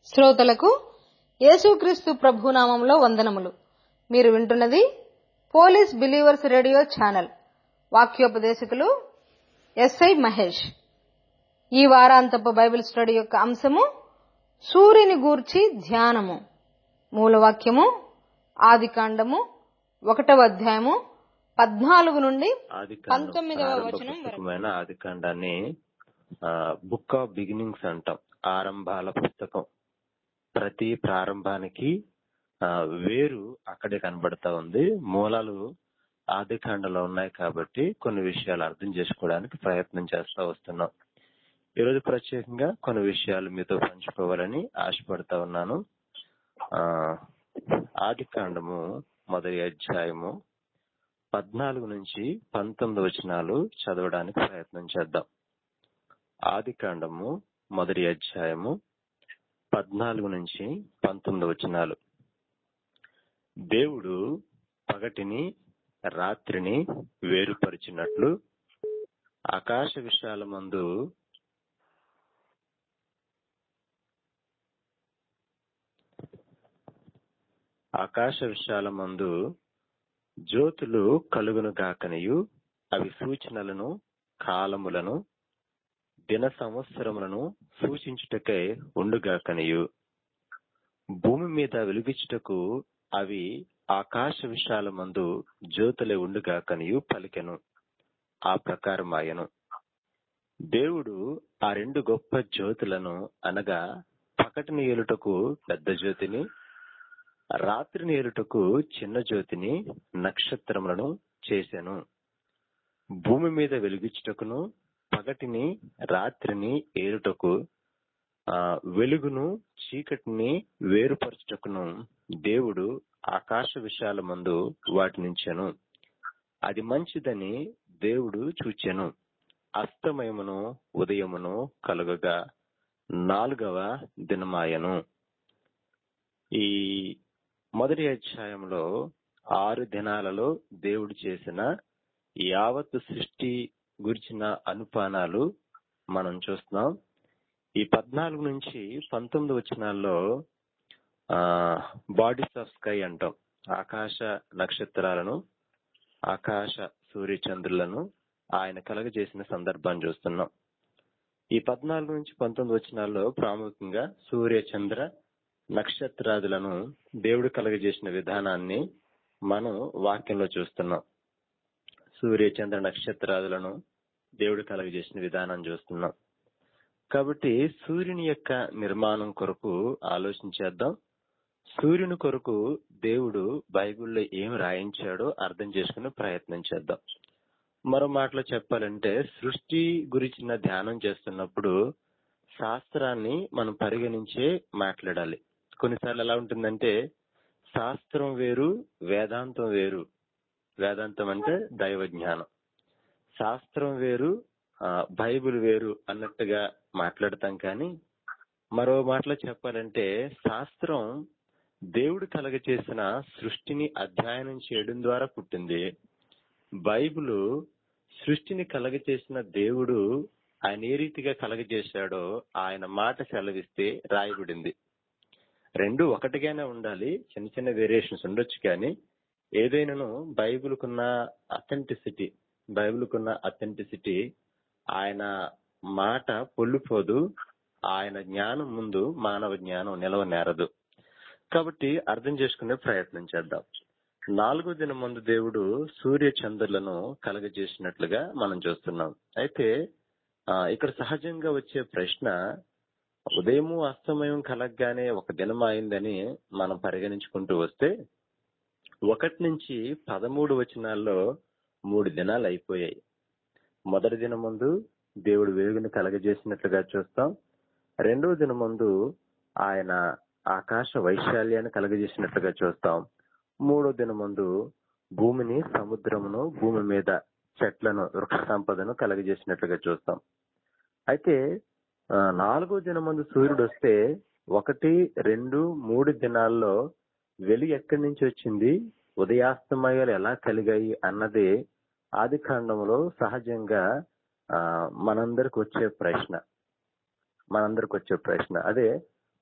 శ్రోతలకు యేసుక్రీస్తు ప్రభునామంలో వందనములు మీరు వింటున్నది పోలీస్ బిలీవర్స్ రేడియో ఛానల్ వాక్యోపదేశకులు ఎస్ఐ మహేష్ ఈ వారాంతపు బైబిల్ స్టడీ యొక్క అంశము సూర్యుని గూర్చి ధ్యానము మూలవాక్యము ఆదికాండము ఒకటవ అధ్యాయము పద్నాలుగు నుండి ఆది పంతొమ్మిదవ వచనం వరకు పుస్తకమైన ఆది కాండాన్ని బుక్ ఆఫ్ బిగినింగ్స్ అంటాం ఆరంభాల పుస్తకం ప్రతి ప్రారంభానికి ఆ, వేరు అక్కడే కనబడతా ఉంది మూలాలు ఆది కాండలో ఉన్నాయి కాబట్టి కొన్ని విషయాలు అర్థం చేసుకోవడానికి ప్రయత్నం చేస్తా వస్తున్నాం ఈరోజు ప్రత్యేకంగా కొన్ని విషయాలు మీతో పంచుకోవాలని ఆశపడతా ఉన్నాను ఆ ఆది కాండము మొదటి అధ్యాయము పద్నాలుగు నుంచి పంతొమ్మిది వచనాలు చదవడానికి ప్రయత్నం చేద్దాం ఆది కాండము మొదటి అధ్యాయము పద్నాలుగు నుంచి పంతొమ్మిది వచనాలు దేవుడు పగటిని రాత్రిని వేరుపరిచినట్లు ఆకాశ విశాలమందు ఆకాశ విశాలమందు జ్యోతులు కలుగును గాకనియు అవి సూచనలను కాలములను దిన సంవత్సరములను సూచించుటకై ఉండుగాకనియు భూమి మీద వెలుగిచుటకు అవి ఆకాశ విశాలమందు జ్యోతులే ఉండుగాకనియు పలికెను ఆ ప్రకారమాయను దేవుడు ఆ రెండు గొప్ప జ్యోతులను అనగా పకటిని ఏలుటకు పెద్ద జ్యోతిని రాత్రిని ఏలుటకు చిన్న జ్యోతిని నక్షత్రములను చేసెను భూమి మీద వెలుగిచ్చుటకును పగటిని రాత్రిని ఏలుటకు ఆ వెలుగును చీకటిని వేరుపరచుటకును దేవుడు ఆకాశ విశాలమందు వాటినించెను అది మంచిదని దేవుడు చూచెను అస్తమయమును ఉదయమును కలుగగా నాలుగవ దినమాయను ఈ మొదటి అధ్యాయంలో ఆరు దినాలలో దేవుడు చేసిన యావత్ సృష్టి గురించిన అనుపానాలు మనం చూస్తున్నాం ఈ పద్నాలుగు నుంచి పంతొమ్మిది వచనాల్లో ఆ బాడీస్ ఆఫ్ స్కై అంటాం ఆకాశ నక్షత్రాలను ఆకాశ సూర్యచంద్రులను ఆయన కలగజేసిన సందర్భాన్ని చూస్తున్నాం ఈ పద్నాలుగు నుంచి పంతొమ్మిది వచనాల్లో ప్రాముఖ్యంగా సూర్య చంద్ర నక్షత్రాదులను దేవుడు కలగజేసిన విధానాన్ని మనం వాక్యంలో చూస్తున్నాం సూర్య చంద్ర నక్షత్రాదులను దేవుడు కలగజేసిన విధానం చూస్తున్నాం కాబట్టి సూర్యుని యొక్క నిర్మాణం కొరకు ఆలోచించేద్దాం సూర్యుని కొరకు దేవుడు బైబిల్లో ఏం రాయించాడో అర్థం చేసుకునే ప్రయత్నం చేద్దాం మరో మాటలో చెప్పాలంటే సృష్టి గురించిన ధ్యానం చేస్తున్నప్పుడు శాస్త్రాన్ని మనం పరిగణించే మాట్లాడాలి కొన్నిసార్లు ఎలా ఉంటుందంటే శాస్త్రం వేరు వేదాంతం వేరు వేదాంతం అంటే దైవ జ్ఞానం శాస్త్రం వేరు ఆ, బైబిల్ వేరు అన్నట్టుగా మాట్లాడతాం కానీ మరో మాటలో చెప్పాలంటే శాస్త్రం దేవుడు కలగచేసిన సృష్టిని అధ్యయనం చేయడం ద్వారా పుట్టింది బైబిల్ సృష్టిని కలగచేసిన దేవుడు ఆయన ఏ రీతిగా కలగజేశాడో ఆయన మాట సెలవిస్తే రాయబడింది రెండు ఒకటిగానే ఉండాలి చిన్న చిన్న వేరియేషన్స్ ఉండొచ్చు కానీ ఏదైనాను బైబిల్కున్న అథెంటిసిటీ బైబిల్కున్న అథెంటిసిటీ ఆయన మాట పొల్లిపోదు ఆయన జ్ఞానం ముందు మానవ జ్ఞానం నిలవనేరదు కాబట్టి అర్థం చేసుకునే ప్రయత్నం చేద్దాం నాలుగో దినం ముందు దేవుడు సూర్య చంద్రులను కలగజేసినట్లుగా మనం చూస్తున్నాం అయితే ఆ, ఇక్కడ సహజంగా వచ్చే ప్రశ్న ఉదయము అస్తమయం కలగగానే ఒక దినం అయిందని మనం పరిగణించుకుంటూ వస్తే ఒకటి నుంచి పదమూడు వచనాల్లో మూడు దినాలు అయిపోయాయి మొదటి దినం ముందు దేవుడు వెలుగుని కలగజేసినట్లుగా చూస్తాం రెండవ దినం ముందు ఆయన ఆకాశ వైశాల్యాన్ని కలగజేసినట్లుగా చూస్తాం మూడో దినం ముందు భూమిని సముద్రమును భూమి మీద చెట్లను వృక్ష సంపదను కలగజేసినట్లుగా చూస్తాం అయితే ఆ, నాలుగో దినం ముందు సూర్యుడు వస్తే ఒకటి రెండు మూడు దినాల్లో వెలుగు ఎక్కడి నుంచి వచ్చింది ఉదయాస్తమయాలు ఎలా కలిగాయి అన్నది ఆది కాండంలో సహజంగా ఆ, మనందరికి వచ్చే ప్రశ్న మనందరికి వచ్చే ప్రశ్న అదే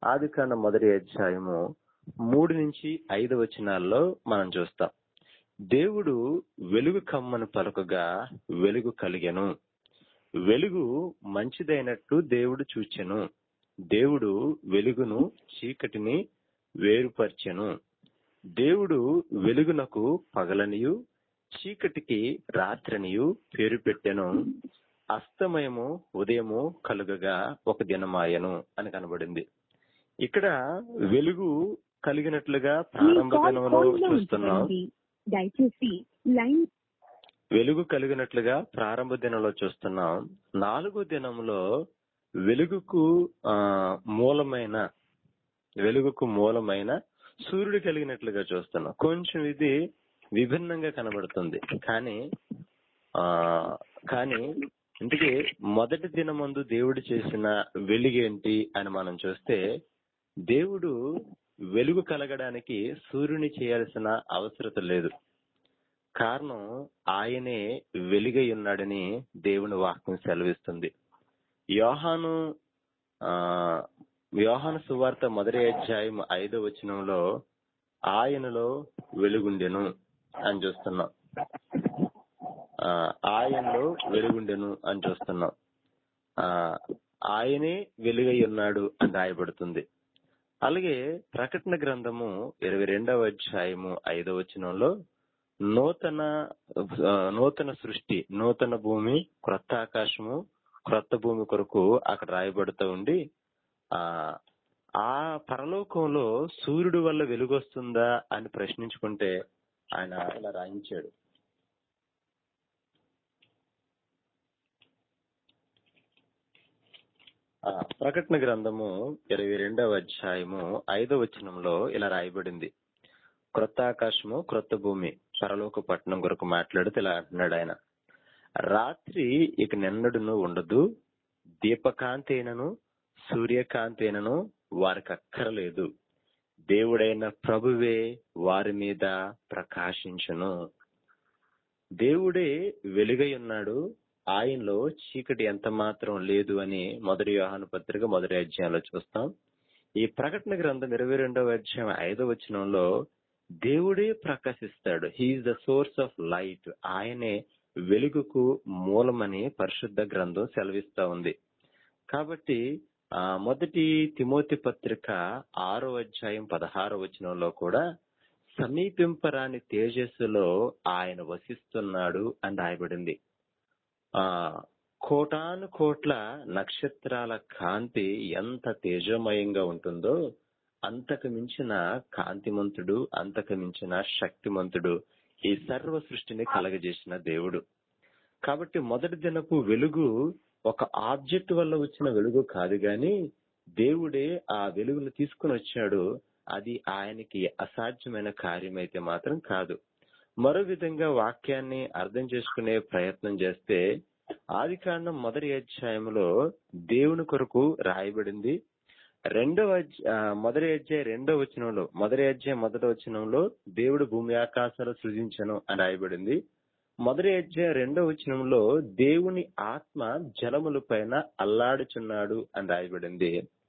ఆదికాండ మొదటి అధ్యాయము మూడు నుంచి ఐదు వచనాల్లో మనం చూస్తాం దేవుడు వెలుగు కమ్మను పలుకగా వెలుగు కలిగెను వెలుగు మంచిదైనట్టు దేవుడు చూచెను దేవుడు వెలుగును చీకటిని వేరుపర్చెను దేవుడు వెలుగునకు పగలనియు చీకటికి రాత్రనియు పేరు పెట్టెను అస్తమయము ఉదయము కలుగగా ఒక దినమాయను అని కనబడింది ఇక్కడ వెలుగు కలిగినట్లుగా ప్రారంభ దినంలో చూస్తున్నాం దయచేసి లైన్ వెలుగు కలిగినట్లుగా ప్రారంభ దినంలో చూస్తున్నాం నాలుగో దినంలో వెలుగుకు ఆ మూలమైన వెలుగుకు మూలమైన సూర్యుడు కలిగినట్లుగా చూస్తున్నాం కొంచెం ఇది విభిన్నంగా కనబడుతుంది కానీ ఆ కానీ ఇందుకే మొదటి దినమందు దేవుడు చేసిన వెలుగేంటి అని మనం చూస్తే దేవుడు వెలుగు కలగడానికి సూర్యుని చేయాల్సిన అవసరత లేదు కారణం ఆయనే వెలుగై ఉన్నాడని దేవుని వాక్యం సెలవిస్తుంది యోహాను ఆ యోహాను సువార్త మొదటి అధ్యాయం ఐదో వచనంలో ఆయనలో వెలుగుండెను అని చూస్తున్నాం ఆ ఆయనలో వెలుగుండెను అని చూస్తున్నాం ఆ ఆయనే వెలుగై ఉన్నాడు అని రాయబడుతుంది అలాగే ప్రకటన గ్రంథము ఇరవై రెండవ అధ్యాయము ఐదో వచనంలో నూతన ఆ, నూతన సృష్టి నూతన భూమి క్రొత్త ఆకాశము క్రొత్త భూమి కొరకు అక్కడ రాయబడుతూ ఉండి ఆ ఆ పరలోకంలో సూర్యుడు వల్ల వెలుగొస్తుందా అని ప్రశ్నించుకుంటే ఆయన ఇలా రాయించాడు ఆ, ప్రకటన గ్రంథము ఇరవై రెండవ అధ్యాయము ఐదవ వచనంలో ఇలా రాయబడింది క్రొత్త ఆకాశము క్రొత్త భూమి పరలోక పట్టణం కొరకు మాట్లాడుతూ ఇలా అంటున్నాడు ఆయన రాత్రి ఇక నిన్నడును ఉండదు దీపకాంతేనను సూర్యకాంతేనను వారికి అక్కరలేదు దేవుడైన ప్రభువే వారి మీద ప్రకాశించును దేవుడే వెలుగై ఉన్నాడు ఆయనలో చీకటి ఎంత మాత్రం లేదు అని మొదటి యోహాను పత్రిక మొదటి అధ్యాయంలో చూస్తాం ఈ ప్రకటన గ్రంథం ఇరవై రెండవ అధ్యాయం ఐదవ వచనంలో దేవుడే ప్రకాశిస్తాడు he is the source of light ఆయనే వెలుగుకు మూలమని పరిశుద్ధ గ్రంథం సెలవిస్తా ఉంది కాబట్టి ఆ మొదటి తిమోతి పత్రిక ఆరో అధ్యాయం పదహారో వచనంలో కూడా సమీపింపరాని తేజస్సులో ఆయన వసిస్తున్నాడు అని రాయబడింది ఆ కోటాను కోట్ల నక్షత్రాల కాంతి ఎంత తేజోమయంగా ఉంటుందో అంతకు మించిన కాంతిమంతుడు అంతకు మించిన శక్తిమంతుడు ఈ సర్వ సృష్టిని కలగజేసిన దేవుడు కాబట్టి మొదటి దినపు వెలుగు ఒక ఆబ్జెక్ట్ వల్ల వచ్చిన వెలుగు కాదు గాని దేవుడే ఆ వెలుగును తీసుకుని వచ్చాడు అది ఆయనకి అసాధ్యమైన కార్యం అయితే మాత్రం కాదు మరో విధంగా వాక్యాన్ని అర్థం చేసుకునే ప్రయత్నం చేస్తే ఆది కాండం మొదటి అధ్యాయంలో దేవుని కొరకు రాయబడింది రెండవ అధ్య- ఆ, మొదటి అధ్యాయ రెండవ వచనంలో మొదటి అధ్యాయం మొదటి వచనంలో దేవుడు భూమి ఆకాశాలు సృజించను అని రాయబడింది మొదటి అధ్యాయం రెండవ వచనంలో దేవుని ఆత్మ జలముల పైన అల్లాడుచున్నాడు అని రాయబడింది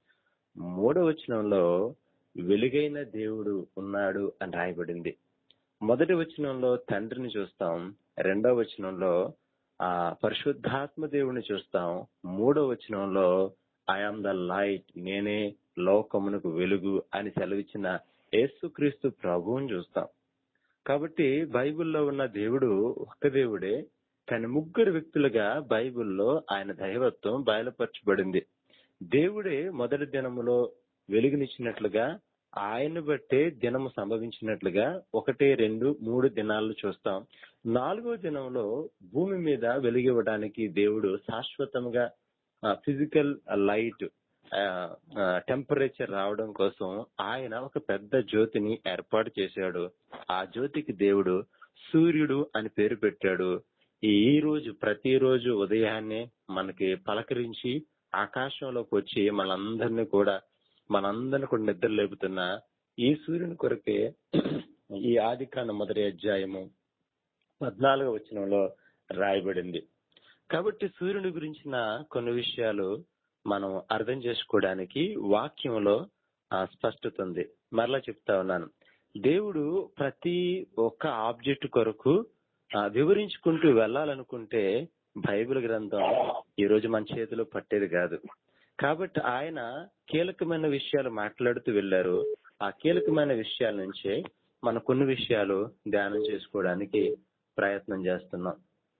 మూడవ వచనంలో వెలుగైన దేవుడు ఉన్నాడు అని రాయబడింది మొదటి వచనంలో తండ్రిని చూస్తాం రెండవ వచనంలో ఆ పరిశుద్ధాత్మ దేవుని చూస్తాం మూడవ వచనంలో ఐఆమ్ ద లైట్ నేనే లోకమునకు వెలుగు అని సెలవిచ్చిన యేసుక్రీస్తు ప్రభువుని చూస్తాం కాబట్టి బైబిల్లో ఉన్న దేవుడు ఒక్క దేవుడే కానీ ముగ్గురు వ్యక్తులుగా బైబిల్లో ఆయన దైవత్వం బయలుపరచబడింది దేవుడే మొదటి దినములో వెలుగునిచ్చినట్లుగా ఆయన బట్టే దినము సంభవించినట్లుగా ఒకటి రెండు మూడు దినాలు చూస్తాం నాలుగో దినంలో భూమి మీద వెలుగివ్వడానికి దేవుడు శాశ్వతంగా ఫిజికల్ లైట్ టెంపరేచర్ రావడం కోసం ఆయన ఒక పెద్ద జ్యోతిని ఏర్పాటు చేశాడు ఆ జ్యోతికి దేవుడు సూర్యుడు అని పేరు పెట్టాడు ఈ రోజు ప్రతిరోజు ఉదయాన్నే మనకి పలకరించి ఆకాశంలోకి వచ్చి మనందరినీ కూడా మనందరిని కూడా నిద్ర లేపుతున్న ఈ సూర్యుని కొరకే ఈ ఆది కాండ మొదటి అధ్యాయము పద్నాలుగో వచనంలో రాయబడింది కాబట్టి సూర్యుని గురించిన కొన్ని విషయాలు మనం అర్థం చేసుకోవడానికి వాక్యంలో ఆ, స్పష్టత ఉంది మరలా చెప్తా ఉన్నాను దేవుడు ప్రతి ఒక్క ఆబ్జెక్ట్ కొరకు ఆ, వివరించుకుంటూ వెళ్ళాలనుకుంటే బైబిల్ గ్రంథం ఈ రోజు మన చేతిలో పట్టేది కాదు కాబట్టి ఆయన కీలకమైన విషయాలు మాట్లాడుతూ వెళ్ళారు ఆ కీలకమైన విషయాల నుంచే మన కొన్ని విషయాలు ధ్యానం చేసుకోవడానికి ప్రయత్నం చేస్తున్నాం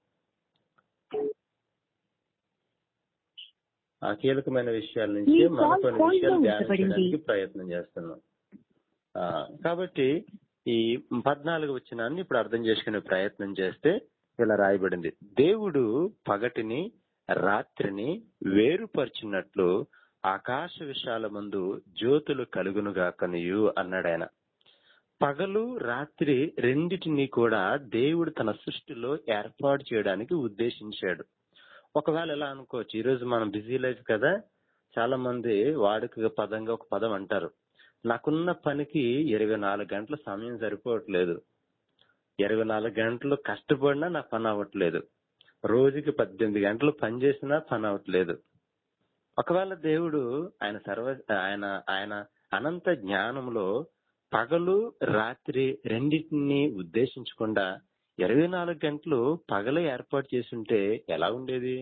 ఆ కీలకమైన విషయాల నుంచి మీ మన కాల్ కొన్ని హోల్డ్ విషయాలు లో ధ్యానం ఉంచబడింది. చేయడానికి ప్రయత్నం చేస్తున్నాం ఆ, కాబట్టి ఈ పద్నాలుగు వచ్చినాన్ని ఇప్పుడు అర్థం చేసుకునే ప్రయత్నం చేస్తే ఇలా రాయబడింది దేవుడు పగటిని రాత్రిని వేరుపరిచినట్లు ఆకాశ విశాల ముందు జ్యోతులు కలుగునుగా కనియు అన్నాడు ఆయన పగలు రాత్రి రెండిటిని కూడా దేవుడు తన సృష్టిలో ఏర్పాటు చేయడానికి ఉద్దేశించాడు ఒకవేళ ఎలా అనుకోవచ్చు ఈ రోజు మనం బిజీ లైఫ్ కదా చాలా మంది వాడుక పదంగా ఒక పదం అంటారు నాకున్న పనికి ఇరవై నాలుగు గంటల సమయం సరిపోవట్లేదు ఇరవై నాలుగు గంటలు కష్టపడినా నా పని అవ్వట్లేదు రోజుకి పద్దెనిమిది గంటలు పని చేసినా పని అవ్వట్లేదు ఒకవేళ దేవుడు ఆయన సర్వ ఆయన ఆయన అనంత జ్ఞానంలో పగలు రాత్రి రెండింటిని ఉద్దేశించకుండా ఇరవై నాలుగు గంటలు పగలే ఏర్పాటు చేసుంటే ఎలా ఉండేది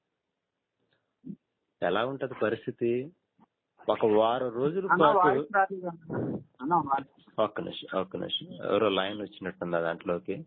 ఎలా ఉంటది పరిస్థితి ఒక వారం రోజుల అన్న పాటు వాయిస్ రాలేదు అన్న. అన్న వాయిస్ ఒక్క నిమిషం ఒక్క నిమిషం ఎవరో లైన్ వచ్చినట్టుంది దాంట్లోకి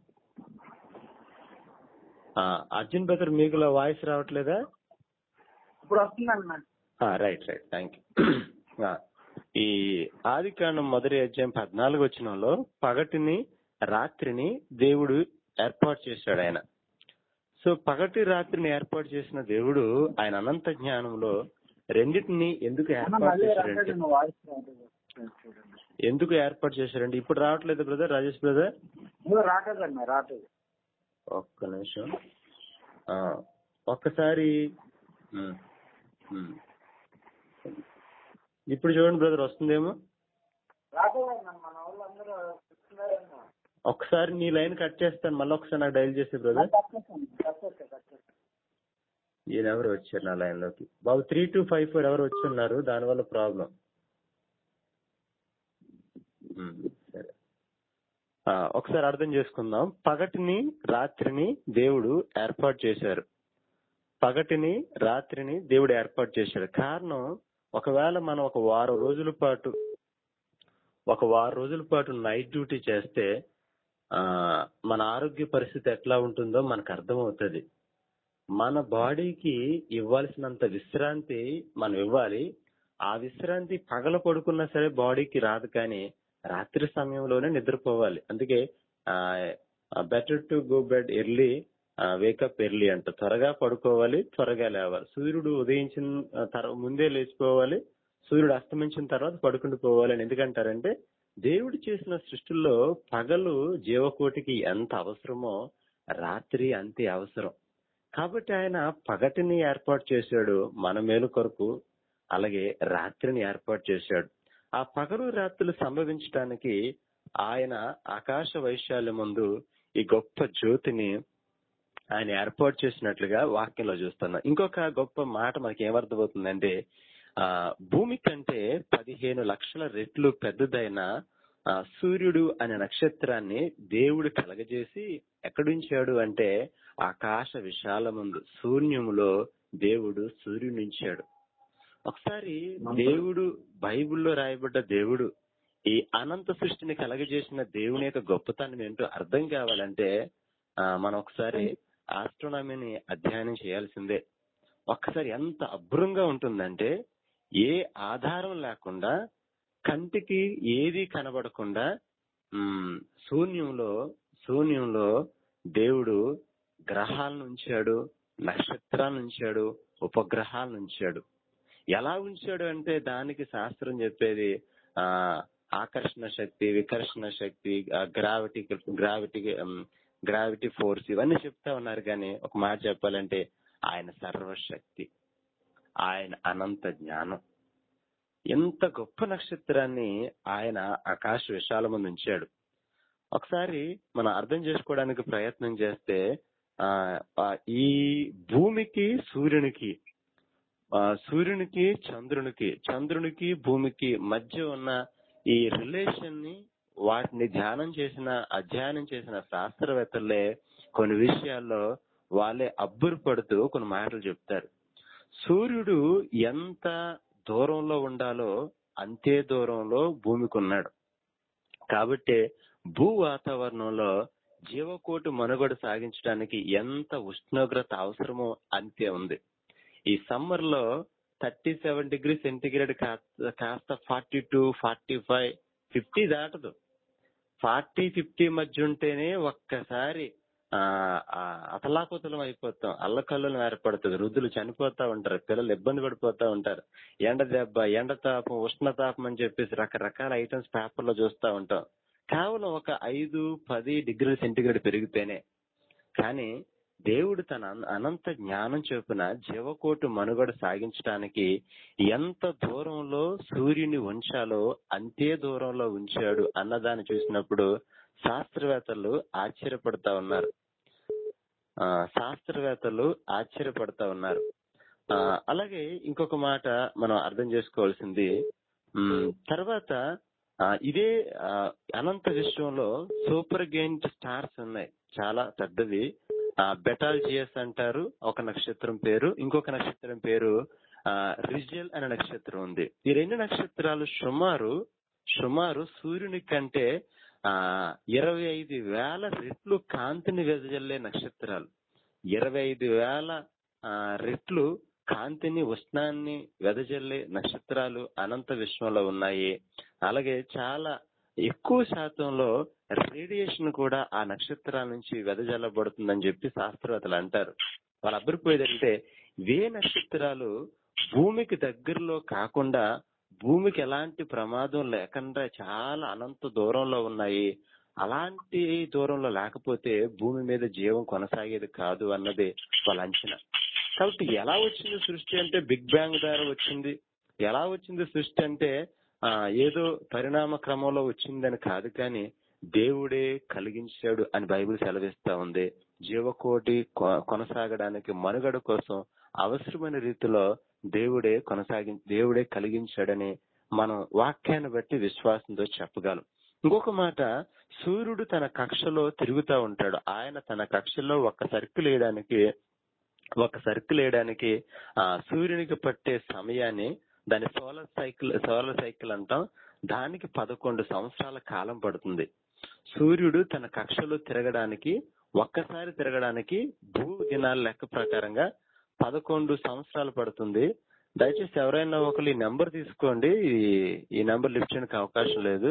ఆ, అర్జున్ బ్రదర్ మీకు వాయిస్ రావట్లేదా ఇప్పుడు వస్తుంది అన్న రైట్ రైట్ థ్యాంక్ యూ ఈ ఆది కాండం మొదటి అధ్యాయం పద్నాలుగు వచ్చినంలో పగటిని రాత్రిని దేవుడు ఏర్పాటు చేశాడు ఆయన సో పగటి రాత్రిని ఏర్పాటు చేసిన దేవుడు ఆయన అనంత జ్ఞానంలో రెండింటిని ఎందుకు అన్న ఏర్పాటు మళ్ళీ చేశాడంటే రాలేదు వాయిస్ రాలేదు చూడండి ఎందుకు ఏర్పాటు చేశారంటే ఇప్పుడు రావట్లేదు బ్రదర్ రాజేష్ బ్రదర్ ఇంకా రాలేదు అన్న రాలేదు ఒక్క నిమిషం ఆ, ఒక్కసారి ఉమ్, ఉమ్. ఇప్పుడు చూడండి బ్రదర్ వస్తుందేమో రాలేదు అన్న మన వాళ్ళందరూ చెప్తున్నారన్న ఒకసారి నీ లైన్ కట్ చేస్తాను మళ్ళీ ఒకసారి నాకు డైల్ చేసే బ్రదర్ తప్పేస్తాను తప్పేస్తా తప్పేస్తా ఈయన ఎవరు వచ్చారు నా లైన్ లోకి బాబు త్రీ టూ ఫైవ్ ఫోర్ ఎవరు వచ్చున్నారు దానివల్ల ప్రాబ్లం సరే ఆ, ఒకసారి అర్థం చేసుకుందాం పగటిని రాత్రిని దేవుడు ఏర్పాటు చేశారు పగటిని రాత్రిని దేవుడు ఏర్పాటు చేశాడు కారణం ఒకవేళ మనం ఒక వారం రోజుల పాటు ఒక వారం రోజుల పాటు నైట్ డ్యూటీ చేస్తే ఆ మన ఆరోగ్య పరిస్థితి ఎట్లా ఉంటుందో మనకు అర్థమవుతుంది మన బాడీకి ఇవ్వాల్సినంత విశ్రాంతి మనం ఇవ్వాలి ఆ విశ్రాంతి పగల పడుకున్నా సరే బాడీకి రాదు కానీ రాత్రి సమయంలోనే నిద్రపోవాలి అందుకే better to go bed early wake up early అంట త్వరగా పడుకోవాలి త్వరగా లేవాలి సూర్యుడు ఉదయించిన ఆ, తర్వా ముందే లేచిపోవాలి సూర్యుడు అస్తమించిన తర్వాత పడుకుంటూ పోవాలి అని ఎందుకంటారంటే దేవుడు చేసిన సృష్టిలో పగలు జీవకోటికి ఎంత అవసరమో రాత్రి అంతే అవసరం కాబట్టి ఆయన పగటిని ఏర్పాటు చేశాడు మన మేలు కొరకు అలాగే రాత్రిని ఏర్పాటు చేశాడు ఆ పగలు రాత్రులు సంభవించడానికి ఆయన ఆకాశ వైశాల్య ముందు ఈ గొప్ప జ్యోతిని ఆయన ఏర్పాటు చేసినట్లుగా వాక్యంలో చూస్తున్నాం ఇంకొక గొప్ప మాట మనకి ఏమర్థమవుతుందంటే ఆ భూమి కంటే పదిహేను లక్షల రెట్లు పెద్దదైన ఆ, సూర్యుడు అనే నక్షత్రాన్ని దేవుడు కలగజేసి ఎక్కడుంచాడు అంటే ఆకాశ విశాలముందు శూన్యములో దేవుడు సూర్యుని ఉంచాడు ఒకసారి దేవుడు బైబిల్లో రాయబడ్డ దేవుడు ఈ అనంత సృష్టిని కలగజేసిన దేవుని యొక్క గొప్పతనం ఏంటో అర్థం కావాలంటే ఆ, మనం ఒకసారి ఆస్ట్రోనమీని అధ్యయనం చేయాల్సిందే ఒక్కసారి ఎంత అభ్రంగా ఉంటుందంటే ఏ ఆధారం లేకుండా కంటికి ఏది కనబడకుండా ఉమ్, శూన్యంలో శూన్యంలో దేవుడు గ్రహాలను ఉంచాడు నక్షత్రాలను ఉంచాడు ఉపగ్రహాలను ఉంచాడు ఎలా ఉంచాడు అంటే దానికి శాస్త్రం చెప్పేది ఆ ఆకర్షణ శక్తి వికర్షణ శక్తి గ్రావిటీ గ్రావిటీ గ్రావిటీ ఫోర్స్ ఇవన్నీ చెప్తా ఉన్నారు కానీ ఒక మాట చెప్పాలంటే ఆయన సర్వశక్తి ఆయన అనంత జ్ఞానం ఎంత గొప్ప నక్షత్రాన్ని ఆయన ఆకాశ విశాల ముందు ఉంచాడు ఒకసారి మనం అర్థం చేసుకోవడానికి ప్రయత్నం చేస్తే ఆ ఆ, ఈ భూమికి సూర్యునికి ఆ, సూర్యునికి చంద్రునికి చంద్రునికి భూమికి మధ్య ఉన్న ఈ రిలేషన్ ని వాటిని ధ్యానం చేసిన అధ్యయనం చేసిన శాస్త్రవేత్తలే కొన్ని విషయాల్లో వాళ్ళే అబ్బురపడుతూ కొన్ని మాటలు చెప్తారు సూర్యుడు ఎంత దూరంలో ఉండాలో అంతే దూరంలో భూమికి ఉన్నాడు కాబట్టి భూ వాతావరణంలో జీవకోటి మనుగడ సాగించడానికి ఎంత ఉష్ణోగ్రత అవసరమో అంతే ఉంది ఈ సమ్మర్ లో థర్టీ సెవెన్ డిగ్రీ సెంటిగ్రేడ్ కాస్త కాస్త forty two forty five fifty దాటదు ఫార్టీ ఫిఫ్టీ మధ్య ఉంటేనే ఒక్కసారి ఆ ఆ, అతలాకుతలం అయిపోతాం అల్లకల్లోలం ఏర్పడుతుంది వృద్ధులు చనిపోతా ఉంటారు పిల్లలు ఇబ్బంది పడిపోతా ఉంటారు ఎండ దెబ్బ ఎండ తాపం ఉష్ణ తాపం అని చెప్పేసి రకరకాల ఐటమ్స్ పేపర్ లో చూస్తా ఉంటాం కేవలం ఒక ఐదు పది డిగ్రీల సెంటిగ్రేడ్ పెరిగితేనే కానీ దేవుడు తన అన- అనంత జ్ఞానం చొప్పున జీవకోటి మనుగడ సాగించడానికి ఎంత దూరంలో సూర్యుని ఉంచాలో అంతే దూరంలో ఉంచాడు అన్నదాన్ని చూసినప్పుడు శాస్త్రవేత్తలు ఆశ్చర్యపడతా ఉన్నారు ఆ, శాస్త్రవేత్తలు ఆశ్చర్యపడతా ఉన్నారు ఆ, అలాగే ఇంకొక మాట మనం అర్థం చేసుకోవాల్సింది ఉమ్, తర్వాత ఆ, ఇదే ఆ, అనంత విశ్వంలో సూపర్ గెయింట్ స్టార్స్ ఉన్నాయి చాలా పెద్దవి బెటాల్జియస్ అంటారు ఒక నక్షత్రం పేరు ఇంకొక నక్షత్రం పేరు రిజల్ అనే నక్షత్రం ఉంది ఈ రెండు నక్షత్రాలు సుమారు సుమారు సూర్యుని కంటే ఆ ఇరవై ఐదు వేల రెట్లు కాంతిని వెదజల్లే నక్షత్రాలు ఇరవై ఐదు వేల ఆ, రెట్లు కాంతిని ఉష్ణాన్ని వెదజల్లే నక్షత్రాలు అనంత విశ్వంలో ఉన్నాయి అలాగే చాలా ఎక్కువ శాతంలో రేడియేషన్ కూడా ఆ నక్షత్రాల నుంచి వెదజల్లబడుతుందని చెప్పి శాస్త్రవేత్తలు అంటారు వాళ్ళు అబ్బరిపోయేదంటే వే నక్షత్రాలు భూమికి దగ్గరలో కాకుండా భూమికి ఎలాంటి ప్రమాదం లేకుండా చాలా అనంత దూరంలో ఉన్నాయి అలాంటి దూరంలో లేకపోతే భూమి మీద జీవం కొనసాగేది కాదు అన్నది వాళ్ళ అంచనా కాబట్టి ఎలా వచ్చింది సృష్టి అంటే బిగ్ బ్యాంగ్ ద్వారా వచ్చింది ఎలా వచ్చింది సృష్టి అంటే ఆ ఏదో పరిణామ క్రమంలో వచ్చిందని కాదు కానీ దేవుడే కలిగించాడు అని బైబిల్ సెలవిస్తా ఉంది జీవకోటి కొ- కొనసాగడానికి మనుగడ కోసం అవసరమైన రీతిలో దేవుడే కొనసాగి దేవుడే కలిగించాడని మనం వాక్యాన్ని బట్టి విశ్వాసంతో చెప్పగలం ఇంకొక మాట సూర్యుడు తన కక్షలో తిరుగుతూ ఉంటాడు ఆయన తన కక్షలో ఒక సర్కిల్ వేయడానికి ఒక సర్కిల్ వేయడానికి ఆ సూర్యునికి పట్టే సమయాన్ని దాని సోలార్ సైకిల్ సోలార్ సైకిల్ అంటాం దానికి పదకొండు సంవత్సరాల కాలం పడుతుంది సూర్యుడు తన కక్షలో తిరగడానికి ఒక్కసారి తిరగడానికి భూ దినాల లెక్క ప్రకారంగా పదకొండు సంవత్సరాలు పడుతుంది దయచేసి ఎవరైనా ఒకరు ఈ నెంబర్ తీసుకోండి ఈ- ఈ నెంబర్ లిఫ్ట్ చేయడానికి అవకాశం లేదు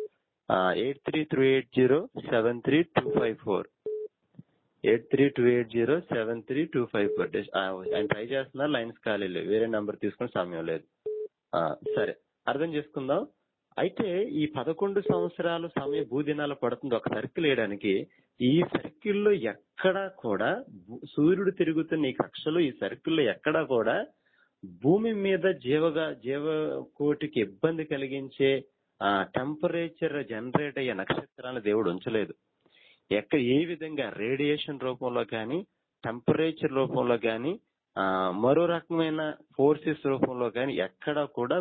eight three three eight zero seven three two five four eight three two eight zero seven three two five four ఆయన ట్రై చేస్తున్నారు లైన్స్ ఖాళీ లేవు వేరే నంబర్ తీసుకునే సమయం లేదు ఆ, సరే అర్థం చేసుకుందాం అయితే ఈ పదకొండు సంవత్సరాలు సమయం భూదినాలు పడుతుంది ఒక సర్కిల్ వేయడానికి ఈ సర్కిల్లో ఎక్కడా కూడా భూ- సూర్యుడు తిరుగుతున్న ఈ కక్షలో ఈ సర్కిల్లో ఎక్కడా కూడా భూమి మీద జీవగా జీవకోటికి ఇబ్బంది కలిగించే ఆ టెంపరేచర్ జనరేట్ అయ్యే నక్షత్రాలను దేవుడు ఉంచలేదు ఎక్కడ ఏ విధంగా రేడియేషన్ రూపంలో కానీ టెంపరేచర్ రూపంలో కానీ ఆ, మరో రకమైన ఫోర్సెస్ రూపంలో కానీ ఎక్కడా కూడా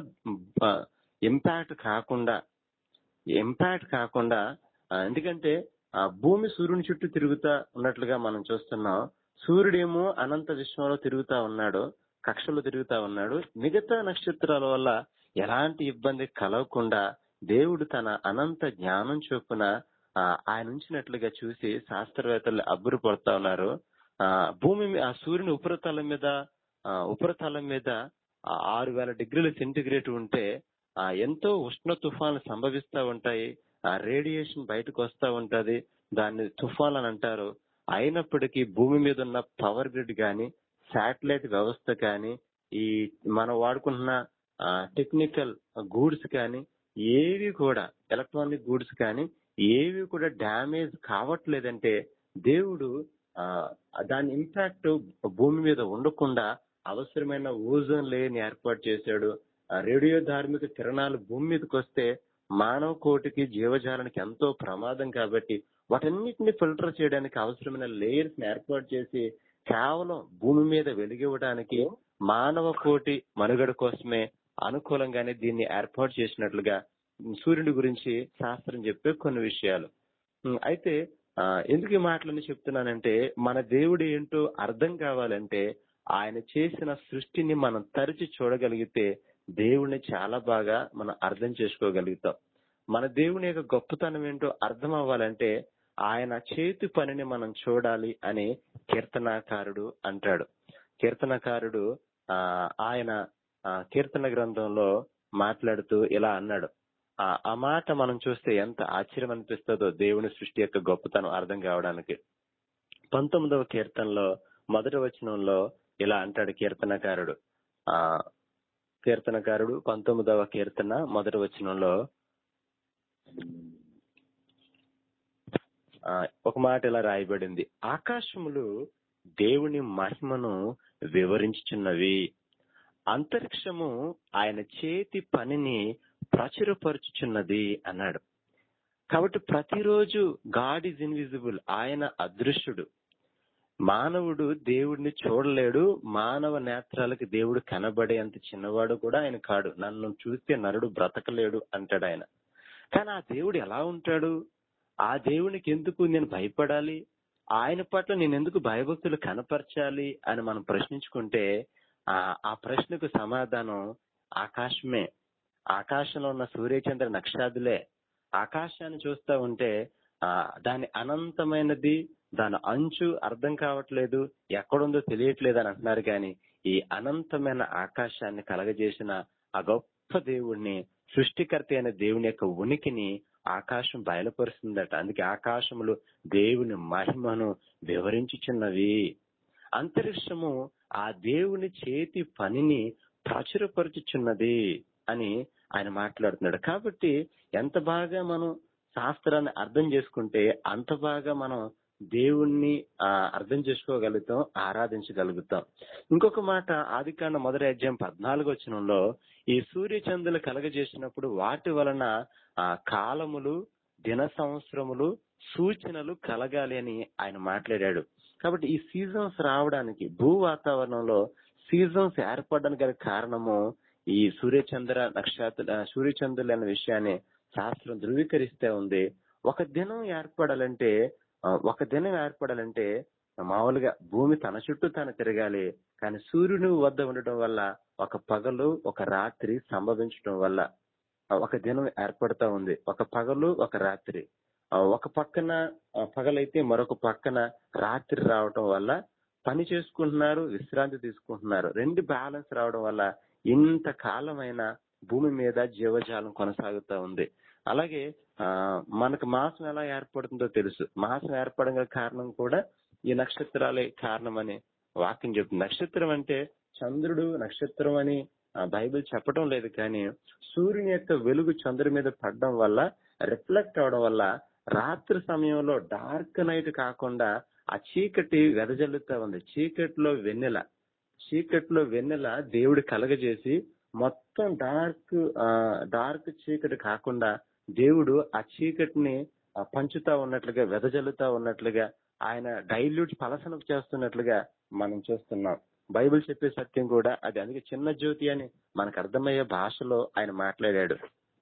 ఇంపాక్ట్ కాకుండా ఇంపాక్ట్ కాకుండా ఆ, ఎందుకంటే ఆ, భూమి సూర్యుని చుట్టూ తిరుగుతా ఉన్నట్లుగా మనం చూస్తున్నాం సూర్యుడేమో అనంత విశ్వంలో తిరుగుతా ఉన్నాడు కక్షలో తిరుగుతా ఉన్నాడు మిగతా నక్షత్రాల వల్ల ఎలాంటి ఇబ్బంది కలగకుండా దేవుడు తన అనంత జ్ఞానం చొప్పున ఆ, ఆయన ఉంచినట్లుగా చూసి శాస్త్రవేత్తలు అబ్బురపడుతా ఉన్నారు ఆ భూమి మీ- ఆ సూర్యుని ఉపరితలం మీద ఆ, ఉపరితలం మీద ఆ, ఆరు వేల డిగ్రీల సెంటిగ్రేడ్ ఉంటే ఆ ఎంతో ఉష్ణ తుఫాన్లు సంభవిస్తా ఉంటాయి ఆ రేడియేషన్ బయటకు వస్తా ఉంటది దాన్ని తుఫాన్ అని అంటారు అయినప్పటికీ భూమి మీద ఉన్న పవర్ గ్రిడ్ గాని శాటిలైట్ వ్యవస్థ కానీ ఈ మనం వాడుకుంటున్న టెక్నికల్ గూడ్స్ కానీ ఏవి కూడా ఎలక్ట్రానిక్ గూడ్స్ కానీ ఏవి కూడా డ్యామేజ్ కావట్లేదంటే దేవుడు ఆ దాని ఇంపాక్ట్ భూమి మీద ఉండకుండా అవసరమైన ఓజోన్ లేయర్ని ఏర్పాటు చేశాడు ఆ రేడియో ధార్మిక కిరణాలు భూమి మీదకి వస్తే మానవ కోటికి జీవజాలానికి ఎంతో ప్రమాదం కాబట్టి వాటన్నిటిని ఫిల్టర్ చేయడానికి అవసరమైన లేయర్స్ ని ఏర్పాటు చేసి కేవలం భూమి మీద వెలిగివ్వడానికి మానవ కోటి మనుగడ కోసమే అనుకూలంగానే దీన్ని ఏర్పాటు చేసినట్లుగా సూర్యుడి గురించి శాస్త్రం చెప్పే కొన్ని విషయాలు ఉమ్, అయితే ఆ, ఎందుకు ఈ మాటలని చెప్తున్నానంటే మన దేవుడు ఏంటో అర్థం కావాలంటే ఆయన చేసిన సృష్టిని మనం తరిచి చూడగలిగితే దేవుణ్ణి చాలా బాగా మనం అర్థం చేసుకోగలుగుతాం మన దేవుని యొక్క గొప్పతనం ఏంటో అర్థం అవ్వాలంటే ఆయన చేతి పనిని మనం చూడాలి అని కీర్తనాకారుడు అంటాడు కీర్తనకారుడు ఆ ఆయన ఆ, కీర్తన గ్రంథంలో మాట్లాడుతూ ఇలా అన్నాడు ఆ ఆ మాట మనం చూస్తే ఎంత ఆశ్చర్యం అనిపిస్తుందో దేవుని సృష్టి యొక్క గొప్పతనం అర్థం కావడానికి పంతొమ్మిదవ కీర్తనలో మొదటి వచనంలో ఇలా అంటాడు కీర్తనకారుడు ఆ కీర్తనకారుడు పంతొమ్మిదవ కీర్తన మొదటి వచనంలో ఆ, ఒక మాట ఇలా రాయబడింది ఆకాశములు దేవుని మహిమను వివరించుచున్నవి అంతరిక్షము ఆయన చేతి పనిని ప్రచురపరుచుచున్నది అన్నాడు కాబట్టి ప్రతిరోజు గాడ్ ఇస్ ఇన్విజిబుల్ ఆయన అదృశ్యుడు మానవుడు దేవుడిని చూడలేడు మానవ నేత్రాలకు దేవుడు కనబడేంత చిన్నవాడు కూడా ఆయన కాడు నన్ను చూస్తే నరుడు బ్రతకలేడు అంటాడు ఆయన కానీ ఆ దేవుడు ఎలా ఉంటాడు ఆ దేవునికి ఎందుకు నేను భయపడాలి ఆయన పట్ల నేను ఎందుకు భయభక్తులు కనపరచాలి అని మనం ప్రశ్నించుకుంటే ఆ ఆ ప్రశ్నకు సమాధానం ఆకాశమే ఆకాశంలో ఉన్న సూర్యచంద్ర నక్షాదులే ఆకాశాన్ని చూస్తా ఉంటే ఆ దాని అనంతమైనది దాని అంచు అర్థం కావట్లేదు ఎక్కడుందో తెలియట్లేదు అని అంటున్నారు కానీ ఈ అనంతమైన ఆకాశాన్ని కలగజేసిన ఆ గొప్ప దేవుణ్ణి సృష్టికర్త అయిన దేవుని యొక్క ఉనికిని ఆకాశం బయలుపరుస్తుందట అందుకే ఆకాశములు దేవుని మహిమను వివరించుచున్నవి అంతరిక్షము ఆ దేవుని చేతి పనిని ప్రచురపరుచుచున్నది అని ఆయన మాట్లాడుతున్నాడు కాబట్టి ఎంత బాగా మనం శాస్త్రాన్ని అర్థం చేసుకుంటే అంత బాగా మనం దేవుణ్ణి ఆ, అర్థం చేసుకోగలుగుతాం ఆరాధించగలుగుతాం ఇంకొక మాట ఆదికాండ మొదటి అధ్యాయం పద్నాలుగు వచనంలో ఈ సూర్య చంద్రులు కలగజేసినప్పుడు వాటి వలన ఆ కాలములు దిన సంవత్సరములు సూచనలు కలగాలి అని ఆయన మాట్లాడాడు కాబట్టి ఈ సీజన్స్ రావడానికి భూ వాతావరణంలో సీజన్స్ ఏర్పడడానికి గల కారణము ఈ సూర్యచంద్ర నక్షత్ర సూర్యచంద్రులు అనే విషయాన్ని శాస్త్రం ధృవీకరిస్తే ఉంది ఒక దినం ఏర్పడాలంటే ఆ, ఒక దినం ఏర్పడాలంటే మామూలుగా భూమి తన చుట్టూ తను తిరగాలి కానీ సూర్యుని వద్ద ఉండటం వల్ల ఒక పగలు ఒక రాత్రి సంభవించడం వల్ల ఆ, ఒక దినం ఏర్పడతా ఉంది ఒక పగలు ఒక రాత్రి ఆ, ఒక పక్కన ఆ, పగలైతే మరొక పక్కన రాత్రి రావటం వల్ల పని చేసుకుంటున్నారు విశ్రాంతి తీసుకుంటున్నారు రెండు బ్యాలెన్స్ రావడం వల్ల ఇంత కాలమైన భూమి మీద జీవజాలం కొనసాగుతా ఉంది అలాగే ఆ మనకు మాసం ఎలా ఏర్పడుతుందో తెలుసు మాసం ఏర్పడగల కారణం కూడా ఈ నక్షత్రాలే కారణమని వాక్యం చెప్తుంది నక్షత్రం అంటే చంద్రుడు నక్షత్రం అని ఆ, బైబిల్ చెప్పడం లేదు కానీ సూర్యుని యొక్క వెలుగు చంద్రుడి మీద పడడం వల్ల రిఫ్లెక్ట్ అవడం వల్ల రాత్రి సమయంలో డార్క్ నైట్ కాకుండా ఆ చీకటి వెదజల్లుతా ఉంది చీకటిలో వెన్నెల చీకటిలో వెన్నెల దేవుడు కలగజేసి మొత్తం డార్క్ డార్క్ చీకటి కాకుండా దేవుడు ఆ చీకటిని ఆ, పంచుతా ఉన్నట్లుగా వెదజల్లుతా ఉన్నట్లుగా ఆయన డైల్యూట్ పలసన చేస్తున్నట్లుగా మనం చూస్తున్నాం బైబిల్ చెప్పే సత్యం కూడా అది అందుకే చిన్న జ్యోతి అని మనకు అర్థమయ్యే భాషలో ఆయన మాట్లాడాడు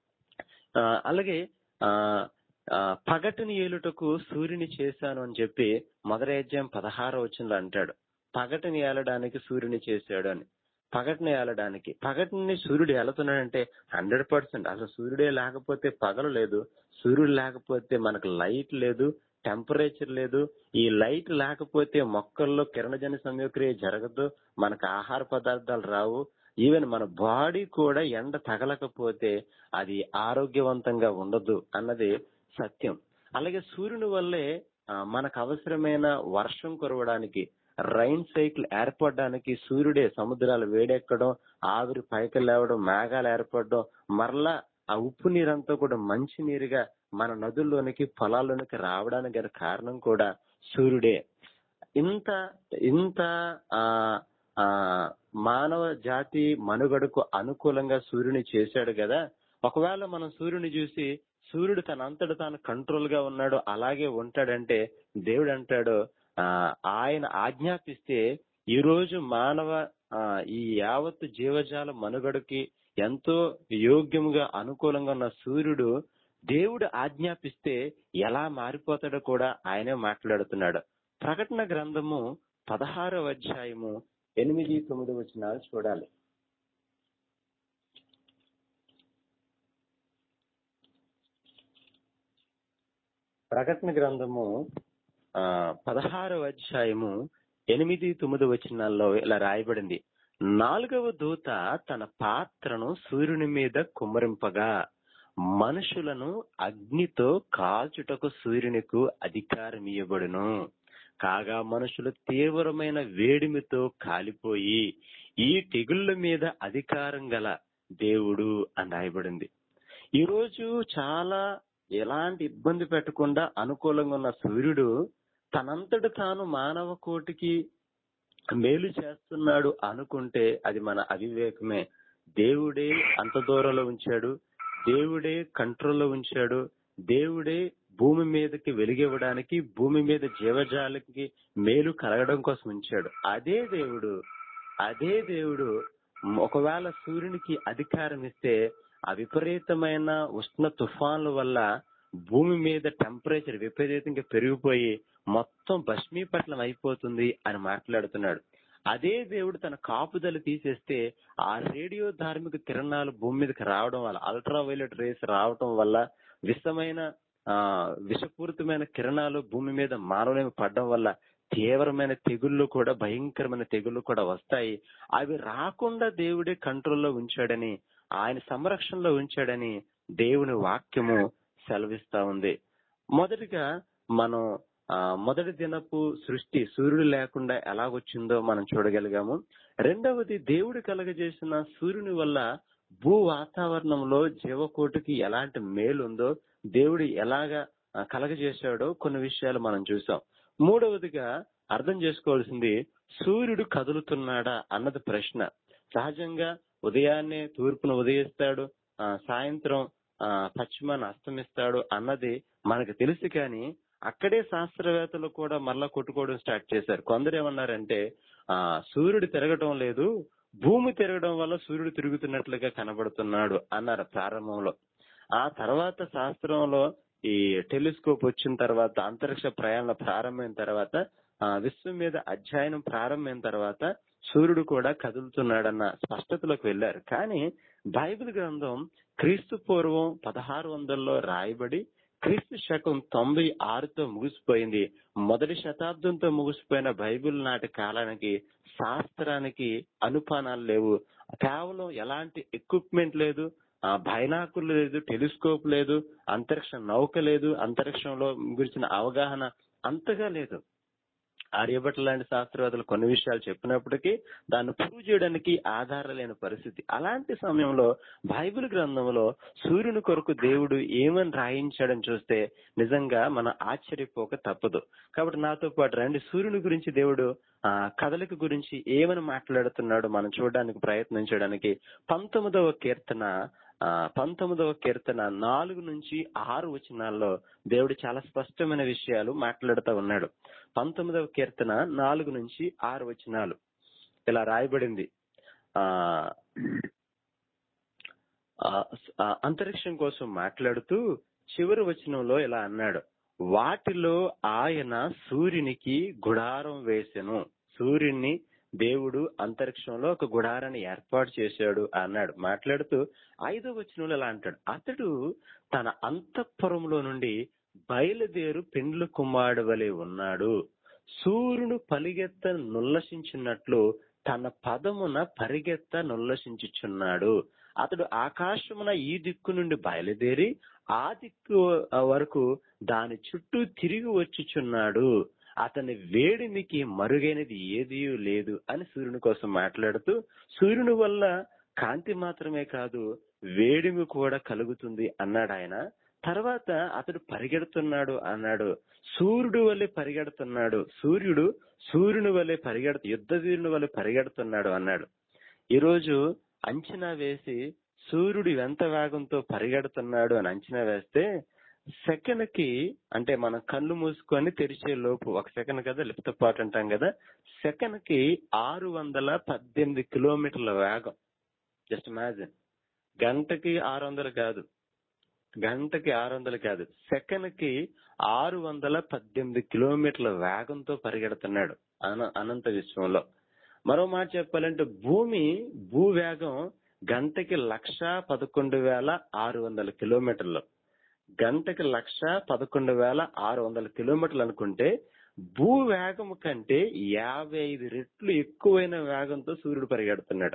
ఆ, అలాగే ఆ ఆ, పగటిని ఏలుటకు సూర్యుని చేశాను అని చెప్పి మొదటి అధ్యాయం పదహారో వచనంలో అంటాడు పగటిని ఏలడానికి సూర్యుని చేశాడు అని పగటిని ఏలడానికి పగటిని సూర్యుడు ఏలుతున్నాడంటే హండ్రెడ్ పర్సెంట్ అసలు సూర్యుడే లేకపోతే పగలు లేదు సూర్యుడు లేకపోతే మనకు లైట్ లేదు టెంపరేచర్ లేదు ఈ లైట్ లేకపోతే మొక్కల్లో కిరణజన్య సంయోక్రియ జరగదు మనకు ఆహార పదార్థాలు రావు ఈవెన్ మన బాడీ కూడా ఎండ తగలకపోతే అది ఆరోగ్యవంతంగా ఉండదు అన్నది సత్యం అలాగే సూర్యుని వల్లే ఆ, మనకు అవసరమైన వర్షం కురవడానికి రైన్ సైకిల్ ఏర్పడడానికి సూర్యుడే సముద్రాలు వేడెక్కడం ఆవిరి పైకి లేవడం మేఘాలు ఏర్పడడం మరలా ఆ ఉప్పు నీరంతా కూడా మంచి నీరుగా మన నదుల్లోనికి పొలాల్లోనికి రావడానికి గల కారణం కూడా సూర్యుడే ఇంత ఇంత ఆ ఆ మానవ జాతి మనుగడకు అనుకూలంగా సూర్యుని చేశాడు కదా ఒకవేళ మనం సూర్యుని చూసి సూర్యుడు తన అంతట తాను కంట్రోల్ గా ఉన్నాడు అలాగే ఉంటాడంటే దేవుడు అంటాడు ఆ ఆయన ఆజ్ఞాపిస్తే ఈ రోజు మానవ ఆ, ఈ యావత్తు జీవజాల మనుగడకి ఎంతో యోగ్యంగా అనుకూలంగా ఉన్న సూర్యుడు దేవుడు ఆజ్ఞాపిస్తే ఎలా మారిపోతాడో కూడా ఆయనే మాట్లాడుతున్నాడు ప్రకటన గ్రంథము పదహారవ అధ్యాయము ఎనిమిది తొమ్మిది వచనాలు చూడాలి ప్రకటన గ్రంథము ఆ పదహారవ అధ్యాయము ఎనిమిది తొమ్మిది వచనాల్లో ఇలా రాయబడింది నాలుగవ దూత తన పాత్రను సూర్యుని మీద కుమ్మరింపగా మనుషులను అగ్నితో కాల్చుటకు సూర్యునికు అధికారం ఇవ్వబడును కాగా మనుషులు తీవ్రమైన వేడిమితో కాలిపోయి ఈ తెగుళ్ళ మీద అధికారం గల దేవుడు అని రాయబడింది ఈ రోజు చాలా ఎలాంటి ఇబ్బంది పెట్టకుండా అనుకూలంగా ఉన్న సూర్యుడు తనంతట తాను మానవ కోటికి మేలు చేస్తున్నాడు అనుకుంటే అది మన అవివేకమే దేవుడే అంత దూరంలో ఉంచాడు దేవుడే కంట్రోల్లో ఉంచాడు దేవుడే భూమి మీదకి వెలిగివ్వడానికి భూమి మీద జీవజాలకి మేలు కలగడం కోసం ఉంచాడు అదే దేవుడు అదే దేవుడు ఒకవేళ సూర్యునికి అధికారం ఇస్తే ఆ విపరీతమైన ఉష్ణ తుఫాన్ల వల్ల భూమి మీద టెంపరేచర్ విపరీతంగా పెరిగిపోయి మొత్తం భస్మీపట్నం అయిపోతుంది అని మాట్లాడుతున్నాడు అదే దేవుడు తన కాపుదల తీసేస్తే ఆ రేడియో ధార్మిక కిరణాలు భూమి మీదకి రావడం వల్ల అల్ట్రా వైలెట్ రేస్ రావడం వల్ల విషమైన ఆ విషపూరితమైన కిరణాలు భూమి మీద మానవులేమి పడడం వల్ల తీవ్రమైన తెగుళ్ళు కూడా భయంకరమైన తెగుళ్ళు కూడా వస్తాయి అవి రాకుండా దేవుడే కంట్రోల్లో ఉంచాడని ఆయన సంరక్షణలో ఉంచాడని దేవుని వాక్యము సెలవిస్తా ఉంది మొదటిగా మనం ఆ మొదటి దినపు సృష్టి సూర్యుడు లేకుండా ఎలాగొచ్చిందో మనం చూడగలిగాము రెండవది దేవుడు కలగజేసిన సూర్యుని వల్ల భూ వాతావరణంలో జీవకోటికి ఎలాంటి మేలు ఉందో దేవుడు ఎలాగా ఆ, కలగజేశాడో కొన్ని విషయాలు మనం చూసాం మూడవదిగా అర్థం చేసుకోవాల్సింది సూర్యుడు కదులుతున్నాడా అన్నది ప్రశ్న సహజంగా ఉదయాన్నే తూర్పును ఉదయిస్తాడు ఆ, సాయంత్రం ఆ, పశ్చిమాన్ని అస్తమిస్తాడు అన్నది మనకు తెలుసు కానీ అక్కడే శాస్త్రవేత్తలు కూడా మళ్ళా కొట్టుకోవడం స్టార్ట్ చేశారు కొందరు ఏమన్నారంటే ఆ సూర్యుడు తిరగటం లేదు భూమి తిరగడం వల్ల సూర్యుడు తిరుగుతున్నట్లుగా కనబడుతున్నాడు అన్నారు ప్రారంభంలో ఆ తర్వాత శాస్త్రంలో ఈ టెలిస్కోప్ వచ్చిన తర్వాత అంతరిక్ష ప్రయాణం ప్రారంభమైన తర్వాత ఆ విశ్వం మీద అధ్యయనం ప్రారంభమైన తర్వాత సూర్యుడు కూడా కదులుతున్నాడన్న స్పష్టతలోకి వెళ్లారు కానీ బైబిల్ గ్రంథం క్రీస్తు పూర్వం పదహారు వందల్లో రాయబడి క్రీస్తు శకం తొంభై ఆరుతో ముగిసిపోయింది మొదటి శతాబ్దంతో ముగిసిపోయిన బైబిల్ నాటి కాలానికి శాస్త్రానికి అనుపానాలు లేవు కేవలం ఎలాంటి ఎక్విప్మెంట్ లేదు ఆ బైనాకులు లేదు టెలిస్కోప్ లేదు అంతరిక్ష నౌక లేదు అంతరిక్షంలో గురించిన అవగాహన అంతగా లేదు ఆర్యభట్ట లాంటి శాస్త్రవేత్తలు కొన్ని విషయాలు చెప్పినప్పటికీ దాన్ని ప్రూవ్ చేయడానికి ఆధారం లేని పరిస్థితి అలాంటి సమయంలో బైబిల్ గ్రంథంలో సూర్యుని కొరకు దేవుడు ఏమని రాయించాడని చూస్తే నిజంగా మన ఆశ్చర్యపోక తప్పదు కాబట్టి నాతో పాటు రండి సూర్యుని గురించి దేవుడు ఆ కదలిక గురించి ఏమని మాట్లాడుతున్నాడో మనం చూడడానికి ప్రయత్నించడానికి పంతొమ్మిదవ కీర్తన ఆ పంతొమ్మిదవ కీర్తన నాలుగు నుంచి ఆరు వచనాల్లో దేవుడు చాలా స్పష్టమైన విషయాలు మాట్లాడుతూ ఉన్నాడు పంతొమ్మిదవ కీర్తన నాలుగు నుంచి ఆరు వచనాలు ఇలా రాయబడింది ఆ ఆ, ఆ, అంతరిక్షం కోసం మాట్లాడుతూ చివరి వచనంలో ఇలా అన్నాడు వాటిలో ఆయన సూర్యునికి గుడారం వేసెను సూర్యుని దేవుడు అంతరిక్షంలో ఒక గుడారాన్ని ఏర్పాటు చేశాడు అన్నాడు మాట్లాడుతూ ఐదో వచనంలో ఇలా అంటాడు అతడు తన అంతఃపురంలో నుండి బయలుదేరు పెండ్లు కుమారుడు వలె ఉన్నాడు సూర్యుడు పరిగెత్త నుల్లసించినట్లు తన పదమున పరిగెత్త నుల్లసించుచున్నాడు అతడు ఆకాశమున ఈ దిక్కు నుండి బయలుదేరి ఆ దిక్కు వరకు దాని చుట్టూ తిరిగి వచ్చుచున్నాడు అతని వేడిమికి మరుగైనది ఏదీ లేదు అని సూర్యుని కోసం మాట్లాడుతూ సూర్యుని వల్ల కాంతి మాత్రమే కాదు వేడిమి కూడా కలుగుతుంది అన్నాడు ఆయన తర్వాత అతడు పరిగెడుతున్నాడు అన్నాడు సూర్యుడు వల్లే పరిగెడుతున్నాడు సూర్యుడు సూర్యుని వల్లే పరిగెడు యుద్ధ వీరుని వల్లే పరిగెడుతున్నాడు అన్నాడు ఈరోజు అంచనా వేసి సూర్యుడు ఎంత వేగంతో పరిగెడుతున్నాడు అని అంచనా వేస్తే సెకండ్ కి అంటే మనం కళ్ళు మూసుకొని తెరిచే లోపు ఒక సెకండ్ కదా లిఫ్ట్ పాట్ అంటాం కదా సెకండ్ కి ఆరు వందల పద్దెనిమిది కిలోమీటర్ల వేగం జస్ట్ ఇమాజిన్ గంటకి ఆరు వందలు కాదు గంటకి ఆరు వందలు కాదు సెకండ్ కి ఆరు వందల పద్దెనిమిది కిలోమీటర్ల వేగంతో పరిగెడుతున్నాడు అన- అనంత విశ్వంలో మరో మాట చెప్పాలంటే భూమి భూ వేగం గంటకి లక్ష పదకొండు వేల ఆరు వందల కిలోమీటర్లు గంటకి లక్ష పదకొండు వేల ఆరు వందల కిలోమీటర్లు అనుకుంటే భూ వేగం కంటే యాభై ఐదు రెట్లు ఎక్కువైన వేగంతో సూర్యుడు పరిగెడుతున్నాడు